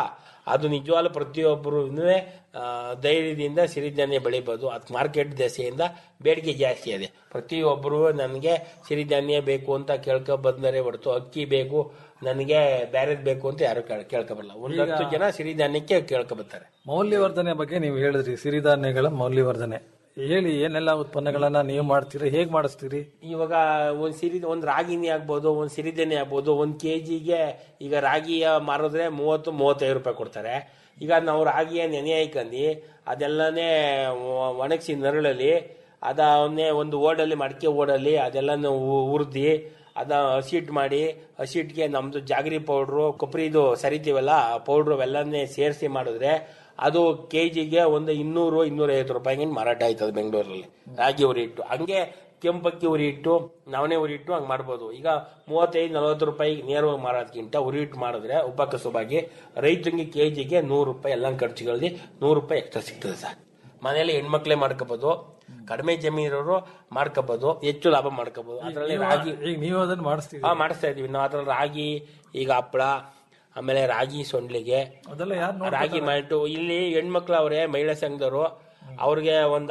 ಅದು ನಿಜವಾಗ್ಲೂ ಪ್ರತಿಯೊಬ್ಬರು ಧೈರ್ಯದಿಂದ ಸಿರಿಧಾನ್ಯ ಬೆಳಿಬೋದು ಅದಕ್ಕೆ ಮಾರ್ಕೆಟ್ ದೆಸೆಯಿಂದ ಬೇಡಿಕೆ ಜಾಸ್ತಿ ಇದೆ ಪ್ರತಿಯೊಬ್ಬರು ನನಗೆ ಸಿರಿಧಾನ್ಯ ಬೇಕು ಅಂತ ಕೇಳ್ಕೊ ಬಂದರೆ ಹೊರತು ಅಕ್ಕಿ ಬೇಕು ನನಗೆ ಬ್ಯಾರೆದ್ ಬೇಕು ಅಂತ ಯಾರು ಕೇಳ್- ಕೇಳ್ಕೊಬಲ್ಲ ಒಂದು ಹತ್ತು ಜನ ಸಿರಿಧಾನ್ಯಕ್ಕೆ ಕೇಳ್ಕೊಬರ್ತಾರೆ ಮೌಲ್ಯವರ್ಧನೆ ಬಗ್ಗೆ ನೀವು ಹೇಳಿದ್ರಿ ಸಿರಿಧಾನ್ಯಗಳ ಮೌಲ್ಯವರ್ಧನೆ ಹೇಳಿ ಏನೆಲ್ಲ ಉತ್ಪನ್ನಗಳನ್ನ ನೀವು ಮಾಡ್ತೀರಿ ಹೇಗ್ ಮಾಡಿಸ್ತೀರಿ ಇವಾಗ ಒಂದ್ ಸಿರಿ ಒಂದ್ ರಾಗಿನಿ ಆಗ್ಬೋದು ಒಂದ್ ಸಿರಿಧಾನ್ಯ ಆಗ್ಬೋದು ಒಂದ್ ಕೆಜಿಗೆ ಈಗ ರಾಗಿಯ ಮಾರಿದ್ರೆ ಮೂವತ್ತು ಮೂವತ್ತೈದು ರೂಪಾಯಿ ಕೊಡ್ತಾರೆ ಈಗ ನಾವು ರಾಗಿಯ ನೆನೆ ಹಾಕಂದು ಅದೆಲ್ಲನೇ ಒ- ಒಣಗಿಸಿ ನರಳಲ್ಲಿ ಅದನ್ನೇ ಒಂದು ಓಡಲ್ಲಿ ಮಡಿಕೆ ಓಡಲ್ಲಿ ಅದೆಲ್ಲನೂ ಹುರಿದಿ ಅದ ಹಸಿಟ್ ಮಾಡಿ ಹಸಿಟ್ಗೆ ನಮ್ದು ಜಾಗರಿ ಪೌಡ್ರು ಕೊಬ್ಬರಿದು ಸರಿತೀವಲ್ಲ ಪೌಡ್ರು ಅವೆಲ್ಲನೇ ಸೇರಿಸಿ ಮಾಡಿದ್ರೆ ಅದು ಕೆ ಜಿಗೆ ಒಂದು ಇನ್ನೂರು ಇನ್ನೂರೈವತ್ತು ರೂಪಾಯಿಗೆ ಮಾರಾಟ ಆಯ್ತದೆ ಬೆಂಗಳೂರಲ್ಲಿ ರಾಗಿ ಉರಿ ಇಟ್ಟು ಹಂಗೆ ಕೆಂಪಕ್ಕಿ ಉರಿ ಇಟ್ಟು ನವಣೆ ಉರಿ ಇಟ್ಟು ಹಂಗೆ ಮಾಡ್ಬೋದು ಈಗ ಮೂವತ್ತೈದು ನಲವತ್ತು ರೂಪಾಯಿ ನೇರವಾಗಿ ಮಾರೋದಕ್ಕಿಂತ ಉರಿ ಇಟ್ಟು ಮಾಡಿದ್ರೆ ಉಪಕಸುಬಾಗಿ ರೈತನಿಗೆ ಕೆ ಜಿಗೆ ನೂರು ರೂಪಾಯಿ ಎಲ್ಲ ಖರ್ಚುಗಳಲ್ಲಿ ನೂರು ರೂಪಾಯಿ ಎಕ್ಸ್ಟ್ರಾ ಸಿಗ್ತದೆ ಸರ್ ಮನೆಯಲ್ಲಿ ಹೆಣ್ಮಕ್ಳೇ ಮಾಡ್ಕೋಬಹುದು ಕಡಿಮೆ ಜಮೀನಿರೋರು ಮಾಡ್ಕೋಬಹುದು ಹೆಚ್ಚು ಲಾಭ ಮಾಡ್ಕೋಬಹುದು ಅದರಲ್ಲಿ ರಾಗಿ ಈಗ ನೀವು ಅದನ್ನ ಮಾಡಿಸ್ತೀರಿ ಹಾ ಮಾಡಿಸ್ತಾ ಇದೀವಿ ನಾವು ಅದ್ರಲ್ಲಿ ರಾಗಿ ಈಗ ಹಪ್ಪಳ ಆಮೇಲೆ ರಾಗಿ ಸೊಂಡ್ಲಿಗೆ ಅದೆಲ್ಲ ಯಾರು ರಾಗಿ ಮಾಲ್ಟು ಇಲ್ಲಿ ಹೆಣ್ಮಕ್ಳು ಅವರೇ ಮಹಿಳಾ ಸಂಘದವರು ಅವ್ರಿಗೆ ಒಂದು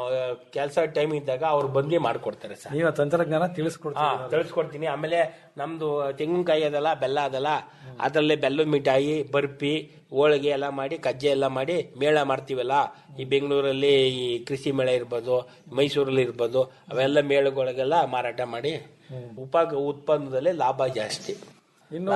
ಕೆಲಸ ಟೈಮ್ ಇದ್ದಾಗ ಅವ್ರು ಬಂದು ಮಾಡ್ಕೊಡ್ತಾರೆ ಸರ್ ನೀವು ತಂತ್ರಜ್ಞಾನ ಹಾ ತಿಳಿಸ್ಕೊಡ್ತೀರಿ ತಿಳಿಸ್ಕೊಡ್ತೀನಿ ಆಮೇಲೆ ನಮ್ದು ತೆಂಗಿನಕಾಯಿ ಅದಲ್ಲ ಬೆಲ್ಲ ಅದಲ್ಲ ಅದರಲ್ಲೇ ಬೆಲ್ಲದ ಮಿಠಾಯಿ ಬರ್ಫಿ ಹೋಳಿಗೆ ಎಲ್ಲ ಮಾಡಿ ಕಜ್ಜೆ ಎಲ್ಲ ಮಾಡಿ ಮೇಳ ಮಾಡ್ತೀವಲ್ಲ ಈ ಬೆಂಗಳೂರಲ್ಲಿ ಈ ಕೃಷಿ ಮೇಳ ಇರ್ಬೋದು ಮೈಸೂರಲ್ಲಿ ಇರ್ಬೋದು ಅವೆಲ್ಲ ಮೇಳಗಳಿಗೆಲ್ಲ ಮಾರಾಟ ಮಾಡಿ ಉಪ ಉತ್ಪನ್ನದಲ್ಲಿ ಲಾಭ ಜಾಸ್ತಿ ಇನ್ನು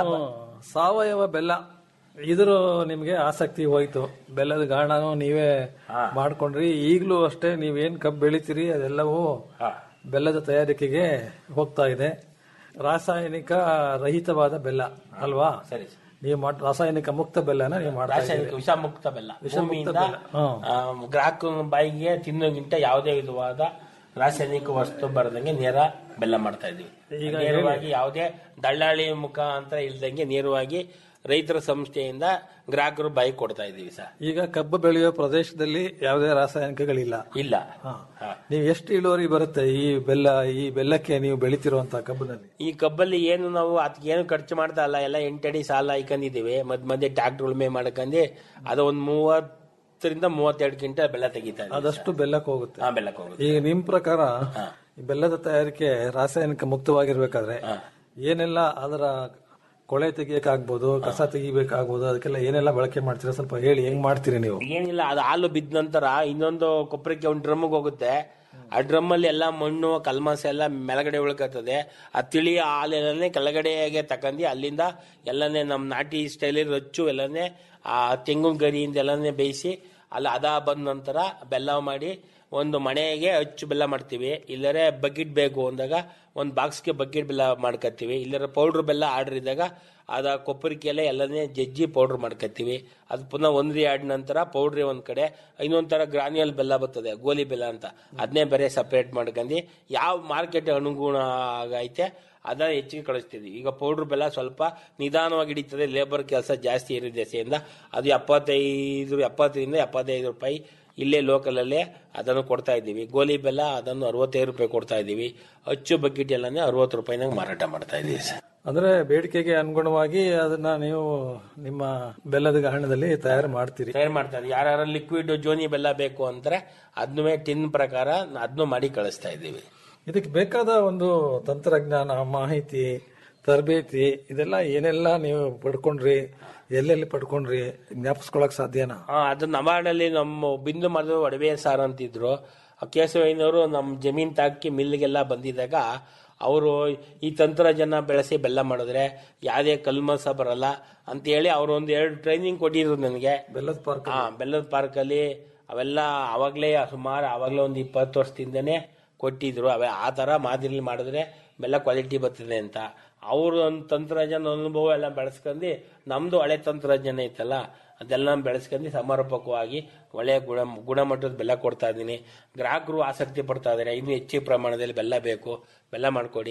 ಸಾವಯವ ಬೆಲ್ಲ ಇದ್ರ ನಿಮ್ಗೆ ಆಸಕ್ತಿ ಹೋಯ್ತು ಬೆಲ್ಲದ ಗಾಣನು ನೀವೇ ಮಾಡ್ಕೊಂಡ್ರಿ ಈಗಲೂ ಅಷ್ಟೇ ನೀವೇನ್ ಕಬ್ಬು ಬೆಳಿತೀರಿ ಅದೆಲ್ಲವೂ ಬೆಲ್ಲದ ತಯಾರಿಕೆಗೆ ಹೋಗ್ತಾ ಇದೆ ರಾಸಾಯನಿಕ ರಹಿತವಾದ ಬೆಲ್ಲ ಅಲ್ವಾ ಸರಿ ನೀವು ಮಾಡ್- ರಾಸಾಯನಿಕ ಮುಕ್ತ ಬೆಲ್ಲನ ನೀವು ಮಾಡ್ತಾ ಇದ್ದೀರಿ ರಾಸಾಯನಿಕ ವಿಷಮುಕ್ತ ಬೆಲ್ಲ ಭೂಮಿಯಿಂದ ಬೆಲ್ಲ. ಹ್ಮ್. ಆ, ಗ್ರಾಹಕನ ಬಾಯಿಗೆ ತಿನ್ನೋಗಿಂತ ಯಾವುದೇ ವಿಧವಾದ ರಾಸಾಯನಿಕ ವಸ್ತು ಬರದಂಗೆ ನೇರ ಬೆಲ್ಲ ಮಾಡ್ತಾ ಇದೀವಿ ಈಗ ನೇರವಾಗಿ ಯಾವುದೇ ದಳ್ಳಾಳಿ ಮುಖಾಂತರ ಇಲ್ದಂಗೆ ನೇರವಾಗಿ ರೈತರ ಸಂಸ್ಥೆಯಿಂದ ಗ್ರಾಹಕರು ಬಾಯಿ ಕೊಡ್ತಾ ಇದೀವಿ ಸರ್ ಈಗ ಕಬ್ಬು ಬೆಳೆಯೋ ಪ್ರದೇಶದಲ್ಲಿ ಯಾವುದೇ ರಾಸಾಯನಿಕಗಳಿಲ್ಲ ಇಲ್ಲ ಹಾ. ಹಾ. ನೀವು ಎಷ್ಟು ಇಳುವರಿ ಬರುತ್ತೆ ಈ ಬೆಲ್ಲ ಈ ಬೆಲ್ಲಕ್ಕೆ ನೀವು ಬೆಳಿತಿರುವಂತ ಕಬ್ಬಿನಲ್ಲಿ ಈ ಕಬ್ಬಲ್ಲಿ ಏನು ನಾವು ಅದಕ್ಕೆ ಏನು ಖರ್ಚು ಮಾಡ್ತಾ ಇಲ್ಲ ಎಲ್ಲ ಎಂಟಡಿ ಸಾಲ ಹಾಕೊಂಡಿದೀವಿ ಮಧ್ಯ ಮಧ್ಯೆ ಟ್ಯಾಕ್ಟರ್ ಉಳುಮೆ ಮಾಡ್ಕೊಂಡು ಅದು ಒಂದು ಮೂವತ್ತರಿಂದ ಮೂವತ್ತೆರಡು ಕ್ವಿಂಟಲ್ ಬೆಲ್ಲ ತೆಗಿತಾ ಇದ್ದೀವಿ ಅದಷ್ಟು ಬೆಲ್ಲಕ್ಕೆ ಹೋಗುತ್ತೆ ಹಾ ಬೆಲ್ಲಕ್ಕೆ ಹೋಗುತ್ತೆ ಈಗ ನಿಮ್ ಪ್ರಕಾರ ಈ ಬೆಲ್ಲದ ತಯಾರಿಕೆ ರಾಸಾಯನಿಕ ಮುಕ್ತವಾಗಿರ್ಬೇಕಾದ್ರೆ ಏನೆಲ್ಲ ಅದರ ಕೊಳೆ ತೆಗಿಯಕ್ಕಾಗ್ಬೋದು ಕಸ ತೆಗಿಬೇಕಾಗ್ಬೋದು ಅದಕ್ಕೆಲ್ಲ ಏನೆಲ್ಲ ಬಳಕೆ ಮಾಡ್ತೀರಾ ಸ್ವಲ್ಪ ಹೇಳಿ ಹೆಂಗ್ ಮಾಡ್ತೀರಿ ನೀವು ಏನಿಲ್ಲ ಅದು ಹಾಲು ಬಿದ್ದ ನಂತರ ಇನ್ನೊಂದು ಕೊಬ್ಬರಿಗೆ ಒಂದು ಡ್ರಮ್ಗೆ ಹೋಗುತ್ತೆ ಆ ಡ್ರಮ್ಮಲ್ಲಿ ಎಲ್ಲ ಮಣ್ಣು ಕಲ್ಮಸ ಎಲ್ಲ ಮೇಲ್ಗಡೆ ಉಳ್ಕತ್ತದೆ ಆ ತಿಳಿ ಹಾಲೆಲ್ಲನೇ ಕೆಳಗಡೆಗೆ ತಕಂಡು ಅಲ್ಲಿಂದ ಎಲ್ಲನೇ ನಮ್ಮ ನಾಟಿ ಸ್ಟೈಲಲ್ಲಿ ರಚ್ಚು ಎಲ್ಲನೇ ಆ ತೆಂಗಿನ ಗರಿಯಿಂದ ಎಲ್ಲನೇ ಬೇಯಿಸಿ ಅಲ್ಲಿ ಅದ ಬಂದ ನಂತರ ಬೆಲ್ಲ ಮಾಡಿ ಒಂದು ಮನೆಗೆ ಅಚ್ಚು ಬೆಲ್ಲ ಮಾಡ್ತೀವಿ ಇಲ್ಲರೆ ಬಕೆಟ್ ಬೇಕು ಅಂದಾಗ ಒಂದು ಬಾಕ್ಸ್ಗೆ ಬಕೆಟ್ ಬೆಲ್ಲ ಮಾಡ್ಕೊತೀವಿ ಇಲ್ಲರ ಪೌಡ್ರ್ ಬೆಲ್ಲ ಆರ್ಡರ್ ಇದ್ದಾಗ ಅದ ಕೊಬ್ಬರಿಕೆಲ್ಲ ಎಲ್ಲನೇ ಜಜ್ಜಿ ಪೌಡ್ರ್ ಮಾಡ್ಕೊತೀವಿ ಅದು ಪುನಃ ಒಂದ್ರಿ ಆದ ನಂತರ ಪೌಡ್ರಿ ಒಂದ್ ಕಡೆ ಇನ್ನೊಂದ್ ತರ ಗ್ರಾನ್ಯುಯಲ್ ಬೆಲ್ಲ ಬರ್ತದೆ ಗೋಲಿ ಬೆಲ್ಲ ಅಂತ ಅದನ್ನೇ ಬೇರೆ ಸಪ್ರೇಟ್ ಮಾಡ್ಕೊಂಡು ಯಾವ ಮಾರ್ಕೆಟ್ ಅನುಗುಣ ಆಗೈತೆ ಅದನ್ನ ಹೆಚ್ಚಿಗೆ ಕಳಿಸ್ತೀವಿ ಈಗ ಪೌಡ್ರ್ ಬೆಲ್ಲ ಸ್ವಲ್ಪ ನಿಧಾನವಾಗಿ ಹಿಡಿತದೆ ಲೇಬರ್ ಕೆಲಸ ಜಾಸ್ತಿ ಇರೋ ದೆಸೆಯಿಂದ ಅದು ಎಪ್ಪತ್ತೈದು ಎಪ್ಪತ್ತರಿಂದ ಎಪ್ಪತ್ತೈದು ರೂಪಾಯಿ ಇಲ್ಲೇ ಲೋಕಲಲ್ಲೇ ಅದನ್ನು ಕೊಡ್ತಾ ಇದ್ದೀವಿ ಗೋಲಿ ಬೆಲ್ಲ ಅದನ್ನು ಅರವತ್ತೈದು ರೂಪಾಯಿ ಕೊಡ್ತಾ ಇದ್ದೀವಿ ಅಚ್ಚು ಬಕೆಟ್ ಎಲ್ಲನೇ ಅರವತ್ತು ರೂಪಾಯಿನಾಗ ಮಾರಾಟ ಮಾಡ್ತಾ ಇದ್ದೀವಿ ಸರ್ ಅಂದ್ರೆ ಬೇಡಿಕೆಗೆ ಅನುಗುಣವಾಗಿ ಅದನ್ನ ನೀವು ನಿಮ್ಮ ಬೆಲ್ಲದ ಗಾಣದಲ್ಲಿ ತಯಾರು ಮಾಡ್ತೀರಿ ತಯಾರು ಮಾಡ್ತಾರೆ ಯಾರು ಲಿಕ್ವಿಡ್ ಜೋನಿ ಬೆಲ್ಲ ಬೇಕು ಅಂದ್ರೆ ಅದನ್ನೇ ಟಿನ್ ಪ್ರಕಾರ ಅದನ್ನು ಮಾಡಿ ಕಳಿಸ್ತಾ ಇದ್ದೀವಿ ಇದಕ್ಕೆ ಬೇಕಾದ ಒಂದು ತಂತ್ರಜ್ಞಾನ ಮಾಹಿತಿ ತರಬೇತಿ ಇದೆಲ್ಲ ಏನೆಲ್ಲ ನೀವು ಪಡ್ಕೊಂಡ್ರಿ ಎಲ್ಲೆಲ್ಲಿ ಪಡ್ಕೊಂಡ್ರಿ ಜ್ಞಾಪಿಸ್ಕೊಳಕ್ ಸಾಧ್ಯನಾ ಹಾ ಅದು ನವಾಡಲ್ಲಿ ನಮ್ಮ ಬಿಂದು ಮರದ ಒಡವೆ ಸಾರ್ ಅಂತಿದ್ರು ಆ ಕೇಶವಯ್ಯನವರು ನಮ್ಮ ಜಮೀನ್ ತಾಕಿ ಮಿಲ್ಗೆಲ್ಲ ಬಂದಿದ್ದಾಗ ಅವರು ಈ ತಂತ್ರಜ್ಞಾನ ಬೆಳೆಸಿ ಬೆಲ್ಲ ಮಾಡಿದ್ರೆ ಯಾವುದೇ ಕಲ್ಮಸ ಬರಲ್ಲ ಅಂತೇಳಿ ಅವರು ಒಂದು ಎರಡು ಟ್ರೈನಿಂಗ್ ಕೊಟ್ಟಿದ್ರು ನನಗೆ ಬೆಲ್ಲದ ಪಾರ್ಕ್ ಹಾ ಬೆಲ್ಲದ ಪಾರ್ಕಲ್ಲಿ ಅವೆಲ್ಲ ಅವಾಗಲೇ ಸುಮಾರು ಅವಾಗಲೇ ಒಂದು ಇಪ್ಪತ್ತು ವರ್ಷದಿಂದನೇ ಕೊಟ್ಟಿದ್ರು ಅವೆ ಆ ಥರ ಮಾದರಿಲಿ ಮಾಡಿದ್ರೆ ಬೆಲ್ಲ ಕ್ವಾಲಿಟಿ ಬರ್ತದೆ ಅಂತ ಅವರು ಒಂದು ತಂತ್ರಜ್ಞಾನ ಅನುಭವ ಎಲ್ಲ ಬೆಳೆಸ್ಕೊಂಡು ನಮ್ಮದು ಹಳೆ ತಂತ್ರಜ್ಞಾನ ಐತಲ್ಲ ಅದೆಲ್ಲ ಬೆಳೆಸ್ಕೊಂಡು ಸಮರ್ಪಕವಾಗಿ ಒಳ್ಳೆಯ ಗುಣ ಗುಣಮಟ್ಟದ ಬೆಲ್ಲ ಕೊಡ್ತಾ ಇದ್ದೀನಿ ಗ್ರಾಹಕರು ಆಸಕ್ತಿ ಪಡ್ತಾ ಇದ್ದಾರೆ ಇನ್ನೂ ಹೆಚ್ಚಿನ ಪ್ರಮಾಣದಲ್ಲಿ ಬೆಲ್ಲ ಬೇಕು ಬೆಲ್ಲ ಮಾಡಿಕೊಡಿ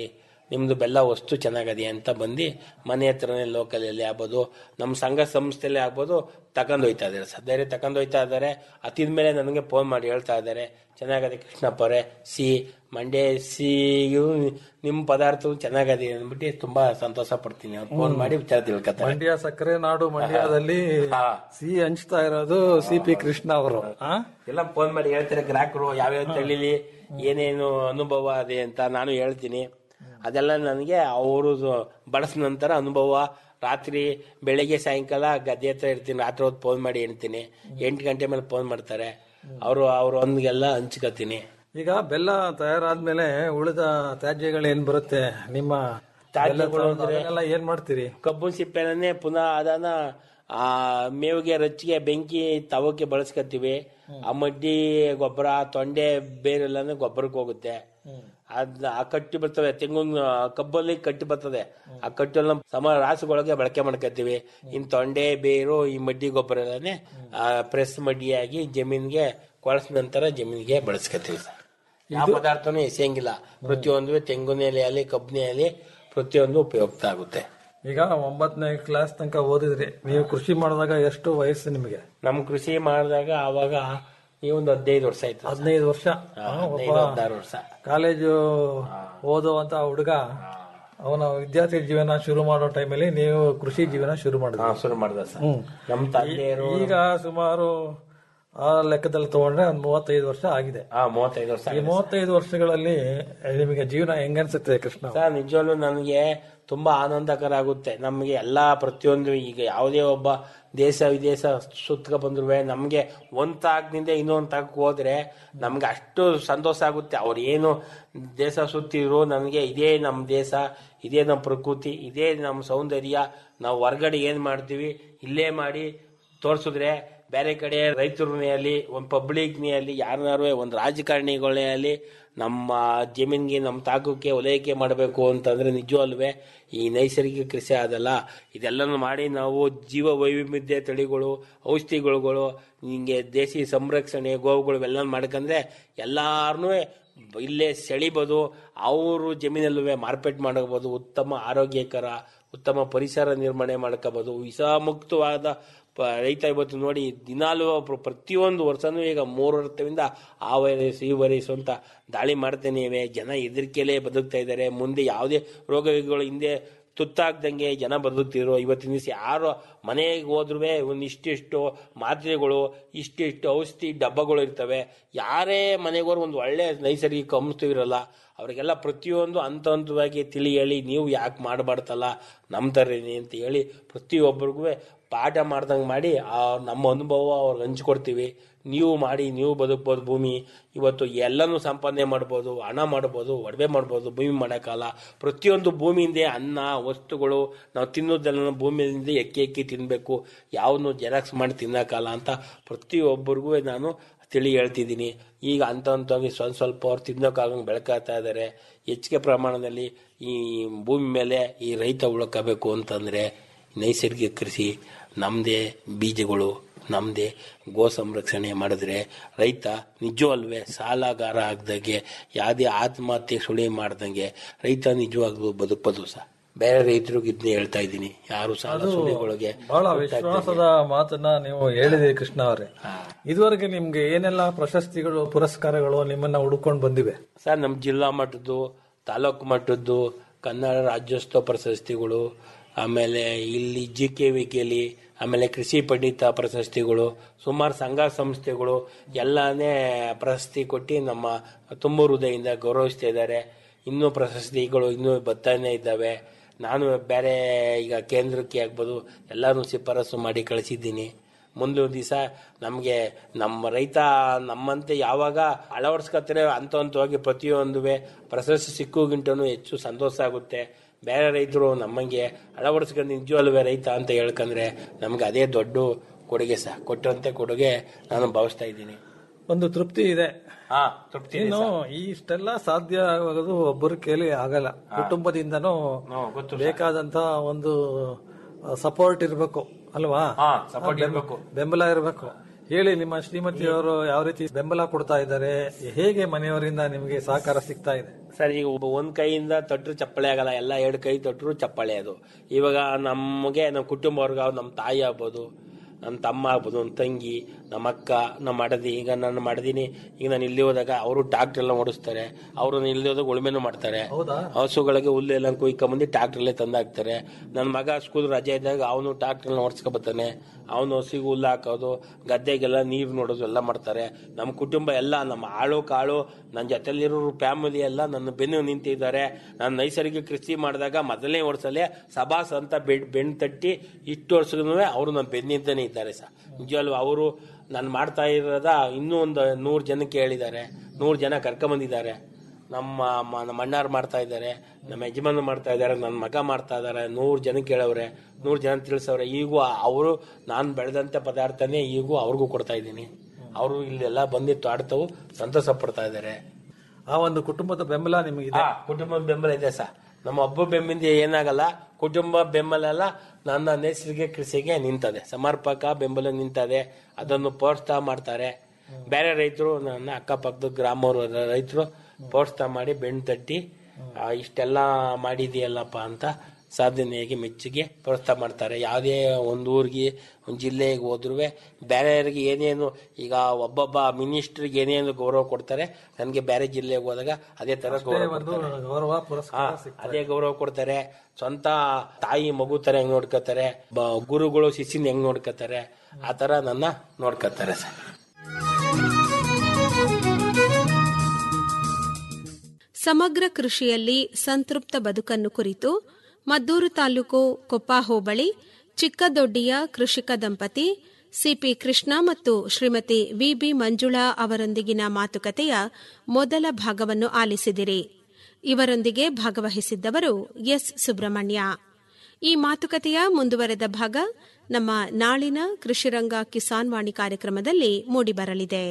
ನಿಮ್ದು ಬೆಲ್ಲ ವಸ್ತು ಚೆನ್ನಾಗದೆ ಅಂತ ಬಂದು ಮನೆ ಹತ್ರನೇ ಲೋಕಲಲ್ಲಿ ಆಗ್ಬೋದು ನಮ್ಮ ಸಂಘ ಸಂಸ್ಥೆಯಲ್ಲಿ ಆಗ್ಬೋದು ತಗೊಂಡು ಹೋಯ್ತಾ ಇದ್ದಾರೆ ಸರ್ ಬೇರೆ ತಗೊಂಡು ಹೋಯ್ತಾ ಇದ್ದಾರೆ ಅತಿದ ಮೇಲೆ ನನಗೆ ಫೋನ್ ಮಾಡಿ ಹೇಳ್ತಾ ಇದ್ದಾರೆ ಚೆನ್ನಾಗದೆ ಕೃಷ್ಣಪ್ಪ ಅವರೇ ಸಿ ಮಂಡ್ಯ ಸಿಯು ನಿಮ್ಮ ಪದಾರ್ಥವು ಚೆನ್ನಾಗದೆ ಅಂದ್ಬಿಟ್ಟು ತುಂಬಾ ಸಂತೋಷ ಪಡ್ತೀನಿ ಅವ್ರು ಫೋನ್ ಮಾಡಿ ವಿಚಾರ ತಿಳ್ಕೊತಾರೆ ಮಂಡ್ಯ ಸಕ್ಕರೆ ನಾಡು ಮಂಡ್ಯದಲ್ಲಿ ಸಿಹಿ ಹಂಚ್ತಾ ಇರೋದು ಸಿ ಪಿ ಕೃಷ್ಣ ಅವರು ಆ? ಎಲ್ಲ ಫೋನ್ ಮಾಡಿ ಹೇಳ್ತಾರೆ ಗ್ರಾಹಕರು ಯಾವ್ಯಾವ ತಳಿಲಿ ಏನೇನು ಅನುಭವ ಅದೇ ಅಂತ ನಾನು ಹೇಳ್ತೀನಿ ಅದೆಲ್ಲ ನನಗೆ ಅವರು ಬಳಸಿದ ನಂತರ ಅನುಭವ ರಾತ್ರಿ ಬೆಳಿಗ್ಗೆ ಸಾಯಂಕಾಲ ಗದ್ದೆ ಹತ್ರ ಇರ್ತೀನಿ ರಾತ್ರಿ ಹೊತ್ತು ಫೋನ್ ಮಾಡಿ ಹೇಳ್ತೀನಿ ಎಂಟು ಗಂಟೆ ಮೇಲೆ ಫೋನ್ ಮಾಡ್ತಾರೆ ಅವರು ಅವ್ರೊಂದಿಗೆಲ್ಲ ಹಂಚ್ಕೋತೀನಿ ಈಗ ಬೆಲ್ಲ ತಯಾರಾದ್ಮೇಲೆ ಉಳಿದ ತ್ಯಾಜ್ಯಗಳು ಏನ್ ಬರುತ್ತೆ ನಿಮ್ಮ ತ್ಯಾಜ್ಯಗಳು ಬೆಲ್ಲ ಅಂದ್ರೆ- ಅದನ್ನೆಲ್ಲ ಏನ್ ಮಾಡ್ತೀರಿ ಕಬ್ಬು ಸಿಪ್ಪೆನೇ ಪುನಃ ಅದನ್ನ ಆ ಮೇವಿಗೆ ರಚ್ಚಿಗೆ ಬೆಂಕಿ ತವಕ್ಕೆ ಬಳಸ್ಕೊತೀವಿ ಆ ಮಡ್ಡಿ ಗೊಬ್ಬರ ತೊಂಡೆ ಬೇರೆಲ್ಲಾನು ಗೊಬ್ಬರಕ್ಕೆ ಹೋಗುತ್ತೆ ಅದ್ ಆ ಕಟ್ಟಿ ಬರ್ತವೆ ತೆಂಗಿನ ಕಬ್ಬಲ್ಲಿ ಕಟ್ಟಿ ಬರ್ತದೆ ಆ ಕಟ್ಟೆಲ್ಲ ಸಮ ರಾಸುಗಳಿಗೆ ಬಳಕೆ ಮಾಡ್ಕೊತೀವಿ ಇನ್ ತೊಂಡೆ ಬೇರು ಈ ಮಡ್ಡಿ ಗೊಬ್ಬರ ಎಲ್ಲಾನೇ ಪ್ರೆಸ್ ಮಡ್ಡಿಯಾಗಿ ಜಮೀನ್ಗೆ ಕೊಳಸಿದ ನಂತರ ಜಮೀನಿಗೆ ಬಳಸ್ಕೊತೀವಿ ಸರ್ ಯಾವ ಪದಾರ್ಥನೂ ಎಸೆಯಂಗಿಲ್ಲ ಪ್ರತಿಯೊಂದು ತೆಂಗಿನ ಎಲೆಯಲ್ಲಿ ಕಬ್ಬಿನ ಎಲೆ ಪ್ರತಿಯೊಂದು ಉಪಯುಕ್ತ ಆಗುತ್ತೆ ಈಗ ಒಂಬತ್ತನೇ ಕ್ಲಾಸ್ ತನಕ ಓದಿದ್ರಿ ನೀವು ಕೃಷಿ ಮಾಡಿದಾಗ ಎಷ್ಟು ವಯಸ್ಸು ನಿಮಗೆ ನಮ್ ಕೃಷಿ ಮಾಡಿದಾಗ ಆವಾಗ ಈ ಒಂದು ಹದಿನೈದು ವರ್ಷ ಆಯ್ತು ಹದಿನೈದು ವರ್ಷ ಆ, ಒಬ್ಬ ಹದಿನೈದು ಹದಿನಾರು ವರ್ಷ ಕಾಲೇಜು ಓದುವಂತ ಹುಡುಗ ಅವನ ವಿದ್ಯಾರ್ಥಿ ಜೀವನ ಶುರು ಮಾಡೋ ಟೈಮಲ್ಲಿ ನೀವು ಕೃಷಿ ಜೀವನ ಶುರು ಮಾಡಿದ್ರಿ ಹಾ, ಶುರು ಮಾಡ್ದ ಸರ್ ಹ್ಮ್. ನಮ್ ತಂದೆಯರು ಈಗ ಸುಮಾರು ಆ ಲೆಕ್ಕದಲ್ಲಿ ತಗೊಂಡ್ರೆ ಒಂದ್ ಮೂವತ್ತೈದು ವರ್ಷ ಆಗಿದೆ ಹಾ ಮೂವತ್ತೈದು ವರ್ಷ ಈ ಮೂವತ್ತೈದು ವರ್ಷಗಳಲ್ಲಿ ನಿಮಗೆ ಜೀವನ ಹೆಂಗನ್ಸುತ್ತೆ ಕೃಷ್ಣ ಸರ್ ನಿಜವಲ್ಲೂ ನನಗೆ ತುಂಬಾ ಆನಂದಕರ ಆಗುತ್ತೆ ನಮಗೆ ಎಲ್ಲಾ ಪ್ರತಿಯೊಂದು ಈಗ ಯಾವುದೇ ಒಬ್ಬ ದೇಶ ವಿದೇಶ ಸುತ್ತಕ ಬಂದ್ರು ನಮ್ಗೆ ಒಂದ್ ತಾಕದಿಂದ ಇನ್ನೊಂದ್ ತಾಕ್ ಹೋದ್ರೆ ನಮ್ಗೆ ಅಷ್ಟು ಸಂತೋಷ ಆಗುತ್ತೆ ಅವ್ರು ಏನು ದೇಶ ಸುತ್ತಿದ್ರು ನನಗೆ ಇದೇ ನಮ್ಮ ದೇಶ ಇದೇ ನಮ್ಮ ಪ್ರಕೃತಿ ಇದೇ ನಮ್ಮ ಸೌಂದರ್ಯ ನಾವು ಹೊರ್ಗಡೆ ಏನ್ ಮಾಡ್ತೀವಿ ಇಲ್ಲೇ ಮಾಡಿ ತೋರ್ಸಿದ್ರೆ ಬೇರೆ ಕಡೆ ರೈತರನ್ನೇ ಆಗಲಿ ಒಂದು ಪಬ್ಲಿಕ್ನೇ ಆಗಲಿ ಯಾರನ್ನಾರು ಒಂದು ರಾಜಕಾರಣಿಗಳೇ ಆಗಲಿ ನಮ್ಮ ಜಮೀನಿಗೆ ನಮ್ಮ ತಾಕಕ್ಕೆ ಒಲೈಕೆ ಮಾಡಬೇಕು ಅಂತಂದ್ರೆ ನಿಜವಲ್ವೇ ಈ ನೈಸರ್ಗಿಕ ಕೃಷಿ ಅದಲ್ಲ ಇದೆಲ್ಲನೂ ಮಾಡಿ ನಾವು ಜೀವ ವೈವಿಧ್ಯ ತಳಿಗಳು ಔಷಧಿಗಳು ಹಿಂಗೆ ದೇಶಿ ಸಂರಕ್ಷಣೆ ಗೋವುಗಳು ಇವೆಲ್ಲ ಮಾಡ್ಕಂದ್ರೆ ಎಲ್ಲಾರನ್ನೂ ಇಲ್ಲೇ ಸೆಳಿಬೋದು ಅವರು ಜಮೀನಲ್ಲೂ ಮಾರ್ಕೆಟ್ ಮಾಡಬಹುದು ಉತ್ತಮ ಆರೋಗ್ಯಕರ ಉತ್ತಮ ಪರಿಸರ ನಿರ್ಮಾಣ ಮಾಡ್ಕೋಬಹುದು ವಿಷಮುಕ್ತವಾದ ಪ- ರೈತ ಇವತ್ತು ನೋಡಿ ದಿನಾಲೂ ಪ್ರ- ಪ್ರತಿಯೊಂದು ವರ್ಷನೂ ಈಗ ಮೂರು ವರ್ಷದಿಂದ ಆ ವೈರಸ್ ಈ ವೈರಸ್ ಅಂತ ದಾಳಿ ಮಾಡ್ತಾನೆ ಇವೆ ಜನ ಹೆದರಿಕೆಲೇ ಬದುಕ್ತಾ ಇದ್ದಾರೆ ಮುಂದೆ ಯಾವುದೇ ರೋಗಗಳು ಹಿಂದೆ ತುತ್ತಾಗ್ದಂಗೆ ಜನ ಬದುಕ್ತಿದ್ರು ಇವತ್ತಿನ ದಿವಸ ಯಾರು ಮನೆಗೆ ಹೋದ್ರೂ ಒಂದು ಇಷ್ಟಿಷ್ಟು ಮಾತ್ರೆಗಳು ಇಷ್ಟಿಷ್ಟು ಔಷಧಿ ಡಬ್ಬಗಳು ಇರ್ತವೆ ಯಾರೇ ಮನೆಗೆ ಹೋದ್ರು ಒಂದು ಒಳ್ಳೆ ನೈಸರ್ಗಿಕ ಅಂಶ ಇರಲ್ಲ ಅವರಿಗೆಲ್ಲ ಪ್ರತಿಯೊಂದು ಹಂತ ಹಂತವಾಗಿ ತಿಳಿ ಹೇಳಿ ನೀವು ಯಾಕೆ ಮಾಡಬಾರ್ದಲ್ಲ ನಮ್ಮ ಥರನೇ ಅಂತ ಹೇಳಿ ಪ್ರತಿಯೊಬ್ಬರಿಗೂ ಪಾಠ ಮಾಡ್ದಂಗೆ ಮಾಡಿ ಆ ನಮ್ಮ ಅನುಭವ ಅವ್ರಿಗೆ ಹಂಚ್ಕೊಡ್ತೀವಿ ನೀವು ಮಾಡಿ ನೀವು ಬದುಕ್ಬೋದು ಭೂಮಿ ಇವತ್ತು ಎಲ್ಲನೂ ಸಂಪಾದನೆ ಮಾಡ್ಬೋದು ಹಣ ಮಾಡ್ಬೋದು ಒಡವೆ ಮಾಡ್ಬೋದು ಭೂಮಿ ಮಾಡೋಕ್ಕಲ್ಲ ಪ್ರತಿಯೊಂದು ಭೂಮಿಯಿಂದ ಅನ್ನ ವಸ್ತುಗಳು ನಾವು ತಿನ್ನೋದೆಲ್ಲ ಭೂಮಿಯಿಂದ ಎಕ್ಕಿ ಎಕ್ಕಿ ತಿನ್ನಬೇಕು ಯಾವನ್ನು ಜೆರಾಕ್ಸ್ ಮಾಡಿ ತಿನ್ನೋಕ್ಕಲ್ಲ ಅಂತ ಪ್ರತಿಯೊಬ್ಬರಿಗೂ ನಾನು ತಿಳಿ ಹೇಳ್ತಿದ್ದೀನಿ ಈಗ ಹಂತ ಹಂತವಾಗಿ ಸ್ವಲ್ಪ ಸ್ವಲ್ಪ ಅವ್ರು ತಿನ್ನೋಕ್ಕಾಗಂಗೆ ಬೆಳಕಾಗ್ತಾ ಇದ್ದಾರೆ ಹೆಚ್ಚಿಗೆ ಪ್ರಮಾಣದಲ್ಲಿ ಈ ಭೂಮಿ ಮೇಲೆ ಈ ರೈತ ಉಳ್ಕೋಬೇಕು ಅಂತಂದರೆ ನೈಸರ್ಗಿಕ ಕೃಷಿ ನಮ್ಮದೇ ಬೀಜಗಳು ನಮ್ಮದೇ ಗೋ ಸಂರಕ್ಷಣೆ ಮಾಡಿದ್ರೆ ರೈತ ನಿಜವಲ್ವೇ ಸಾಲಗಾರ ಆಗ್ದಂಗೆ ಯಾವುದೇ ಆತ್ಮಹತ್ಯೆ ಸುಳಿ ಮಾಡ್ದಂಗೆ ರೈತ ನಿಜವಾಗ್ಲೂ ಬದುಕಬಹುದು ಸಹ ಬೇರೆ ರೈತರಿಗೆ ಇದನ್ನೇ ಹೇಳ್ತಾ ಇದ್ದೀನಿ ಯಾರು ಸಾಲ ಸುಳಿಗಳಿಗೆ ಬಹಳ ವಿಶ್ವಾಸದ ಮಾತನ್ನ ನೀವು ಹೇಳಿದಿರಿ ಕೃಷ್ಣ ಅವರೇ ಇದುವರೆಗೆ ನಿಮ್ಗೆ ಏನೆಲ್ಲ ಪ್ರಶಸ್ತಿಗಳು ಪುರಸ್ಕಾರಗಳು ನಿಮ್ಮನ್ನ ಹುಡುಕೊಂಡು ಬಂದಿವೆ ಸರ್ ನಮ್ಮ ಜಿಲ್ಲಾ ಮಟ್ಟದ್ದು ತಾಲೂಕು ಮಟ್ಟದ್ದು ಕನ್ನಡ ರಾಜ್ಯೋತ್ಸವ ಪ್ರಶಸ್ತಿಗಳು ಆಮೇಲೆ ಇಲ್ಲಿ ಜಿ ಕೆ ವಿ ಕೆಲಿ ಆಮೇಲೆ ಕೃಷಿ ಪಂಡಿತ ಪ್ರಶಸ್ತಿಗಳು ಸುಮಾರು ಸಂಘ ಸಂಸ್ಥೆಗಳು ಎಲ್ಲಾನೇ ಪ್ರಶಸ್ತಿ ಕೊಟ್ಟು ನಮ್ಮ ತುಂಬ ಹೃದಯದಿಂದ ಗೌರವಿಸ್ತಾ ಇದ್ದಾರೆ ಇನ್ನೂ ಪ್ರಶಸ್ತಿಗಳು ಇನ್ನೂ ಬರ್ತಾನೆ ಇದ್ದಾವೆ ನಾನು ಬೇರೆ ಈಗ ಕೇಂದ್ರಕ್ಕೆ ಆಗ್ಬೋದು ಎಲ್ಲರೂ ಶಿಫಾರಸು ಮಾಡಿ ಕಳಿಸಿದ್ದೀನಿ ಮುಂದಿನ ದಿವಸ ನಮಗೆ ನಮ್ಮ ರೈತ ನಮ್ಮಂತೆ ಯಾವಾಗ ಅಳವಡಿಸ್ಕೊತಾರೆ ಅಂತ ಹಂತವಾಗಿ ಪ್ರತಿಯೊಂದುವೆ ಪ್ರಶಸ್ತಿ ಸಿಕ್ಕುಗಿಂತನೂ ಹೆಚ್ಚು ಸಂತೋಷ ಆಗುತ್ತೆ ಬೇರೆ ರೈತರು ನಮ್ಮಂಗೆ ಅಳವಡಿಸ್ಕೊಂಡು ನಿಜವಲ್ವೇ ರೈತ ಅಂತ ಹೇಳ್ಕಂದ್ರೆ ನಮ್ಗೆ ಅದೇ ದೊಡ್ಡ ಕೊಡುಗೆ ಸಹ ಕೊಟ್ಟಂತೆ ಕೊಡುಗೆ ನಾನು ಭಾವಿಸ್ತಾ ಇದ್ದೀನಿ ಒಂದು ತೃಪ್ತಿ ಇದೆ ಹಾ ತೃಪ್ತಿ ಇದೆ ಇನ್ನು ಸರ್. ಇಷ್ಟೆಲ್ಲ ಸಾಧ್ಯ ಆಗೋದು ಒಬ್ಬರ ಕೈಲಿ ಆಗಲ್ಲ ಕುಟುಂಬದಿಂದನೂ ಹ್ಮ್, ಗೊತ್ತು ಸರ್. ಬೇಕಾದಂತ ಒಂದು ಸಪೋರ್ಟ್ ಇರಬೇಕು ಅಲ್ವಾ ಹಾ, support ಬೆಂಬ- ಇರ್ಬೇಕು. ಬೆಂಬಲ ಇರಬೇಕು ಹೇಳಿ ನಿಮ್ಮ ಶ್ರೀಮತಿಯವರು ಯಾವ ರೀತಿ ಬೆಂಬಲ ಕೊಡ್ತಾ ಇದ್ದಾರೆ ಹೇಗೆ ಮನೆಯವರಿಂದ ನಿಮಗೆ ಸಹಕಾರ ಸಿಗ್ತಾ ಇದೆ ಸರ್ ಈಗ ಒಬ್ಬ ಒಂದ್ ಕೈಯಿಂದ ತಟ್ಟರು ಚಪ್ಪಳೆ ಆಗಲ್ಲ ಎಲ್ಲ ಎರಡು ಕೈ ತಟ್ಟರು ಚಪ್ಪಳೆ ಅದು ಇವಾಗ ನಮಗೆ ನಮ್ಮ ಕುಟುಂಬ ವರ್ಗ ನಮ್ಮ ತಾಯಿ ಆಗ್ಬೋದು ನಮ್ಮ ತಮ್ಮ ಆಗ್ಬೋದು ನಮ್ಮ ತಂಗಿ ನಮ್ಮ ಅಕ್ಕ ನಮ್ಮ ಮಡದಿ ಈಗ ನಾನು ಮಡದಿನಿ ಈಗ ನಾನು ಇಲ್ಲಿ ಹೋದಾಗ ಅವರು ಟ್ರಾಕ್ಟರ್ ಎಲ್ಲ ಓಡಿಸ್ತಾರೆ ಅವರು ಇಲ್ಲಿ ಹೋದಾಗ ಉಳುಮೆನೂ ಮಾಡ್ತಾರೆ ಹೌದಾ ಹಸುಗಳಿಗೆ ಹುಲ್ಲು ಎಲ್ಲ ಕುಯ್ಕೊಂಬಂದು ಟ್ರಾಕ್ಟ್ರಲ್ಲೇ ತಂದಾಕ್ತಾರೆ ನನ್ನ ಮಗ ಸ್ಕೂಲ್ ರಜೆ ಇದ್ದಾಗ ಅವನು ಟ್ರಾಕ್ಟರ್ನ ಓಡಿಸ್ಕೊಬತ್ತಾನೆ ಅವನು ಹಸಿಗೆ ಹುಲ್ಲು ಹಾಕೋದು ಗದ್ದೆಗೆಲ್ಲ ನೀರು ನೋಡೋದು ಎಲ್ಲ ಮಾಡ್ತಾರೆ ನಮ್ಮ ಕುಟುಂಬ ಎಲ್ಲ ನಮ್ಮ ಆಳು ಕಾಳು ನನ್ನ ಜೊತೆಲಿರೋ ಫ್ಯಾಮಿಲಿ ಎಲ್ಲ ನನ್ನ ಬೆನ್ನು ನಿಂತಿದ್ದಾರೆ ನಾನು ನೈಸರ್ಗಿಕ ಕೃಷಿ ಮಾಡಿದಾಗ ಮೊದಲನೇ ವರ್ಷಲ್ಲೇ ಸಭಾಸ್ ಅಂತ ಬೆಡ್ ಬೆಣ್ಣು ತಟ್ಟಿ ಇಷ್ಟು ವರ್ಷದೂ ಅವರು ನನ್ನ ಬೆನ್ನಿಂದನೇ ಇದ್ದಾರೆ ಸರ್ ನಿಜವಲ್ವ ಅವರು ನಾನು ಮಾಡ್ತಾ ಇರೋದ ಇನ್ನೂ ಒಂದು ನೂರು ಜನಕ್ಕೆ ಹೇಳಿದ್ದಾರೆ ನೂರು ಜನ ಕರ್ಕೊಂಬಂದಿದ್ದಾರೆ ನಮ್ಮ ಮ- ನಮ್ಮ ಅಣ್ಣಾರು ಮಾಡ್ತಾ ಇದ್ದಾರೆ ನಮ್ಮ ಯಜಮಾನ ಮಾಡ್ತಾ ಇದ್ದಾರೆ ನನ್ನ ಮಗ ಮಾಡ್ತಾ ಇದ್ದಾರೆ ನೂರು ಜನಕ್ಕೆ ಹೇಳವ್ರೆ ನೂರು ಜನ ತಿಳಿಸವ್ರೆ ಈಗೂ ಅವರು ನಾನು ಬೆಳೆದಂಥ ಪದಾರ್ಥನೇ ಈಗೂ ಅವ್ರಿಗೂ ಕೊಡ್ತಾ ಇದ್ದೀನಿ ಅವರು ಇಲ್ಲೆಲ್ಲ ಬಂದಿತ್ತು ಆಡ್ತಾವು ಸಂತೋಷ ಪಡ್ತಾ ಇದ್ದಾರೆ ಆ ಒಂದು ಕುಟುಂಬದ ಬೆಂಬಲ ನಿಮಗಿದೆ ಆ, ಕುಟುಂಬದ ಬೆಂಬಲ ಇದೆ ಸರ್ ನಮ್ಮ ಒಬ್ಬ ಬೆಂಬಲಿಂದ ಏನಾಗಲ್ಲ ಕುಟುಂಬ ಬೆಂಬಲ ಎಲ್ಲ ನನ್ನ ನೈಸರ್ಗಿಕ ಕೃಷಿಗೆ ನಿಂತದೆ ಸಮರ್ಪಕ ಬೆಂಬಲ ನಿಂತದೆ ಅದನ್ನು ಪ್ರೋತ್ಸಾಹ ಮಾಡ್ತಾರೆ ಬೇರೆ ರೈತರು ನನ್ನ ಅಕ್ಕಪಕ್ಕದ ಗ್ರಾಮವರು ರೈತರು ಪ್ರೋತ್ಸಾಹ ಮಾಡಿ ಬೆಣ್ಣು ತಟ್ಟಿ ಆ, ಇಷ್ಟೆಲ್ಲ ಮಾಡಿದೆಯಲ್ಲಪ್ಪ ಅಂತ ಸಾಧನೆಯಾಗಿ ಮೆಚ್ಚುಗೆ ಪ್ರೋತ್ಸಾಹ ಮಾಡ್ತಾರೆ ಯಾವುದೇ ಒಂದು ಊರಿಗೆ ಒಂದು ಜಿಲ್ಲೆಗೆ ಹೋದ್ರೂ ಬೇರೆಯವರಿಗೆ ಏನೇನು ಈಗ ಒಬ್ಬೊಬ್ಬ ಮಿನಿಸ್ಟ್ರಿಗೆ ಏನೇನು ಗೌರವ ಕೊಡ್ತಾರೆ ನನಗೆ ಬೇರೆ ಜಿಲ್ಲೆಗೆ ಹೋದಾಗ ಅದೇ ತರ ಗೌರವ ಒಂದು ಕೊಡ್ತಾರೆ. ಗೌರವ ಹಾ, ಪುರಸ್ಕಾರ ಸಿಗ್ತದೆ. ಅದೇ ಗೌರವ ಕೊಡ್ತಾರೆ ಸ್ವಂತ ತಾಯಿ ಮಗು ತರ ಹೆಂಗ್ ನೋಡ್ಕೋತಾರೆ ಬ- ಗುರುಗಳು ಶಿಷ್ಯನ ಹೆಂಗ್ ನೋಡ್ಕೋತಾರೆ ಆ ತರ ನನ್ನ ನೋಡ್ಕೋತಾರೆ ಸರ್ ಸಮಗ್ರ ಕೃಷಿಯಲ್ಲಿ ಸಂತೃಪ್ತ ಬದುಕನ್ನು ಕುರಿತು ಮದ್ದೂರು ತಾಲೂಕು ಕೊಪ್ಪ ಹೋಬಳಿ ಚಿಕ್ಕದೊಡ್ಡಿಯ ಕೃಷಿಕ ದಂಪತಿ ಸಿಪಿ ಕೃಷ್ಣ ಮತ್ತು ಶ್ರೀಮತಿ ವಿಬಿ ಮಂಜುಳಾ ಅವರೊಂದಿಗಿನ ಮಾತುಕತೆಯ ಮೊದಲ ಭಾಗವನ್ನು ಆಲಿಸಿದಿರಿ ಇವರೊಂದಿಗೆ ಭಾಗವಹಿಸಿದ್ದವರು ಎಸ್ ಸುಬ್ರಹ್ಮಣ್ಯ ಈ ಮಾತುಕತೆಯ ಮುಂದುವರೆದ ಭಾಗ ನಮ್ಮ ನಾಳಿನ ಕೃಷಿರಂಗ ಕಿಸಾನ್ ವಾಣಿ ಕಾರ್ಯಕ್ರಮದಲ್ಲಿ ಮೂಡಿಬರಲಿದೆ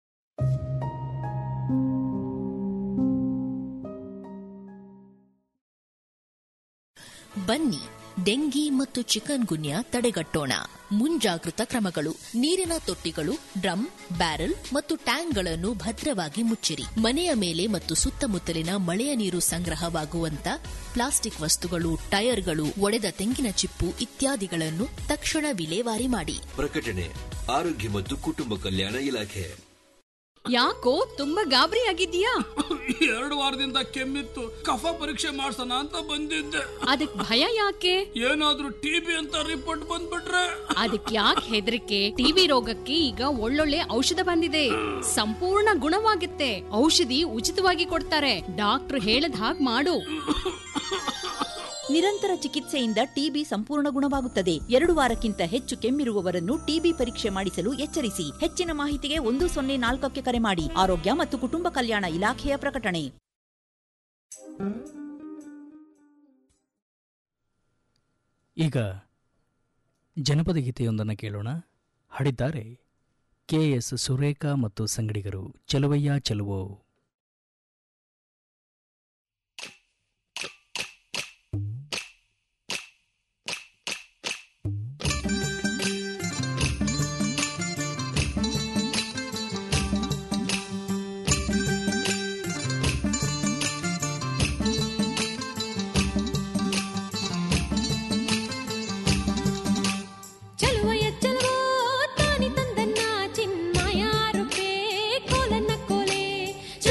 ಬನ್ನಿ ಡೆಂಗಿ ಮತ್ತು ಚಿಕನ್ ಗುನ್ಯಾ ತಡೆಗಟ್ಟೋಣ ಮುಂಜಾಗೃತ ಕ್ರಮಗಳು ನೀರಿನ ತೊಟ್ಟಿಗಳು ಡ್ರಮ್ ಬ್ಯಾರೆಲ್ ಮತ್ತು ಟ್ಯಾಂಕ್ಗಳನ್ನು ಭದ್ರವಾಗಿ ಮುಚ್ಚಿರಿ ಮನೆಯ ಮೇಲೆ ಮತ್ತು ಸುತ್ತಮುತ್ತಲಿನ ಮಳೆಯ ನೀರು ಸಂಗ್ರಹವಾಗುವಂತ ಪ್ಲಾಸ್ಟಿಕ್ ವಸ್ತುಗಳು ಟೈರ್ಗಳು ಒಡೆದ ತೆಂಗಿನ ಚಿಪ್ಪು ಇತ್ಯಾದಿಗಳನ್ನು ತಕ್ಷಣ ವಿಲೇವಾರಿ ಮಾಡಿ ಪ್ರಕಟಣೆ ಆರೋಗ್ಯ ಮತ್ತು ಕುಟುಂಬ ಕಲ್ಯಾಣ ಇಲಾಖೆ ಯಾಕೋ ತುಂಬಾ ಗಾಬರಿ ಆಗಿದ್ಯಾ ಎರಡು ವಾರದಿಂದ ಕೆಮ್ಮಿತ್ತು ಕಫ ಪರೀಕ್ಷೆ ಮಾಡ್ಸೋಣ ಅಂತ ಬಂದಿದ್ದೆ ಅದಕ್ ಭಯ ಯಾಕೆ ಏನಾದ್ರೂ ಟಿಬಿ ಅಂತ ರಿಪೋರ್ಟ್ ಬಂದ್ಬಿಟ್ರೆ ಅದಕ್ ಯಾಕೆ ಹೆದರಿಕೆ ಟಿವಿ ರೋಗಕ್ಕೆ ಈಗ ಒಳ್ಳೊಳ್ಳೆ ಔಷಧ ಬಂದಿದೆ ಸಂಪೂರ್ಣ ಗುಣವಾಗುತ್ತೆ ಔಷಧಿ ಉಚಿತವಾಗಿ ಕೊಡ್ತಾರೆ ಡಾಕ್ಟರ್ ಹೇಳದ್ ಹಾಗ್ ಮಾಡು ನಿರಂತರ ಚಿಕಿತ್ಸೆಯಿಂದ ಟಿಬಿ ಸಂಪೂರ್ಣ ಗುಣವಾಗುತ್ತದೆ ಎರಡು ವಾರಕ್ಕಿಂತ ಹೆಚ್ಚು ಕೆಮ್ಮಿರುವವರನ್ನು ಟಿಬಿ ಪರೀಕ್ಷೆ ಮಾಡಿಸಲು ಎಚ್ಚರಿಸಿ ಹೆಚ್ಚಿನ ಮಾಹಿತಿಗೆ ಒಂದು ಸೊನ್ನೆ ನಾಲ್ಕಕ್ಕೆ ಕರೆ ಮಾಡಿ ಆರೋಗ್ಯ ಮತ್ತು ಕುಟುಂಬ ಕಲ್ಯಾಣ ಇಲಾಖೆಯ ಪ್ರಕಟಣೆ ಈಗ ಜನಪದ ಗೀತೆಯೊಂದನ್ನು ಕೇಳೋಣ ಹಾಡಿದ್ದಾರೆ ಕೆ ಎಸ್ ಸುರೇಖಾ ಮತ್ತು ಸಂಗಡಿಗರು ಚೆಲುವಯ್ಯ ಚೆಲುವೋ ಚಲುವಯ ಚಲುವೋ ತಾನಿ ತಂದನ್ನ ಚಿನ್ಮಯ ರೂಪೇ ಕೋಲನ್ನ ಕೋಲೆ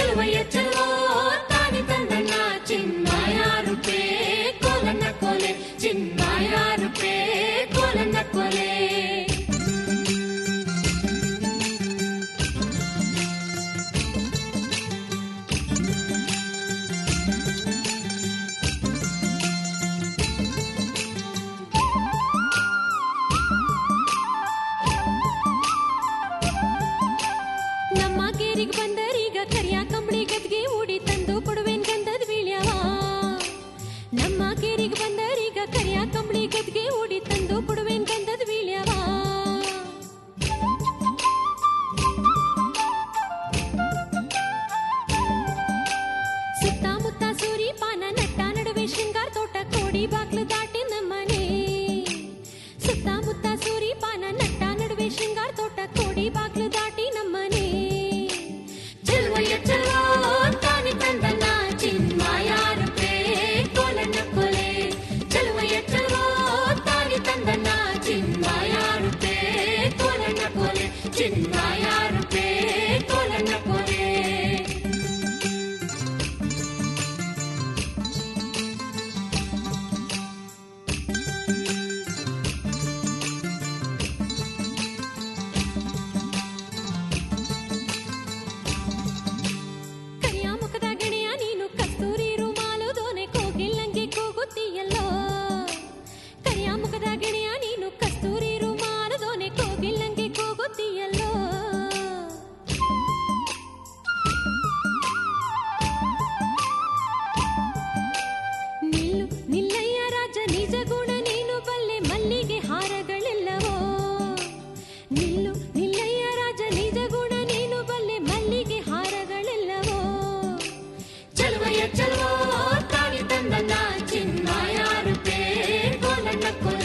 ನಕ್ಕು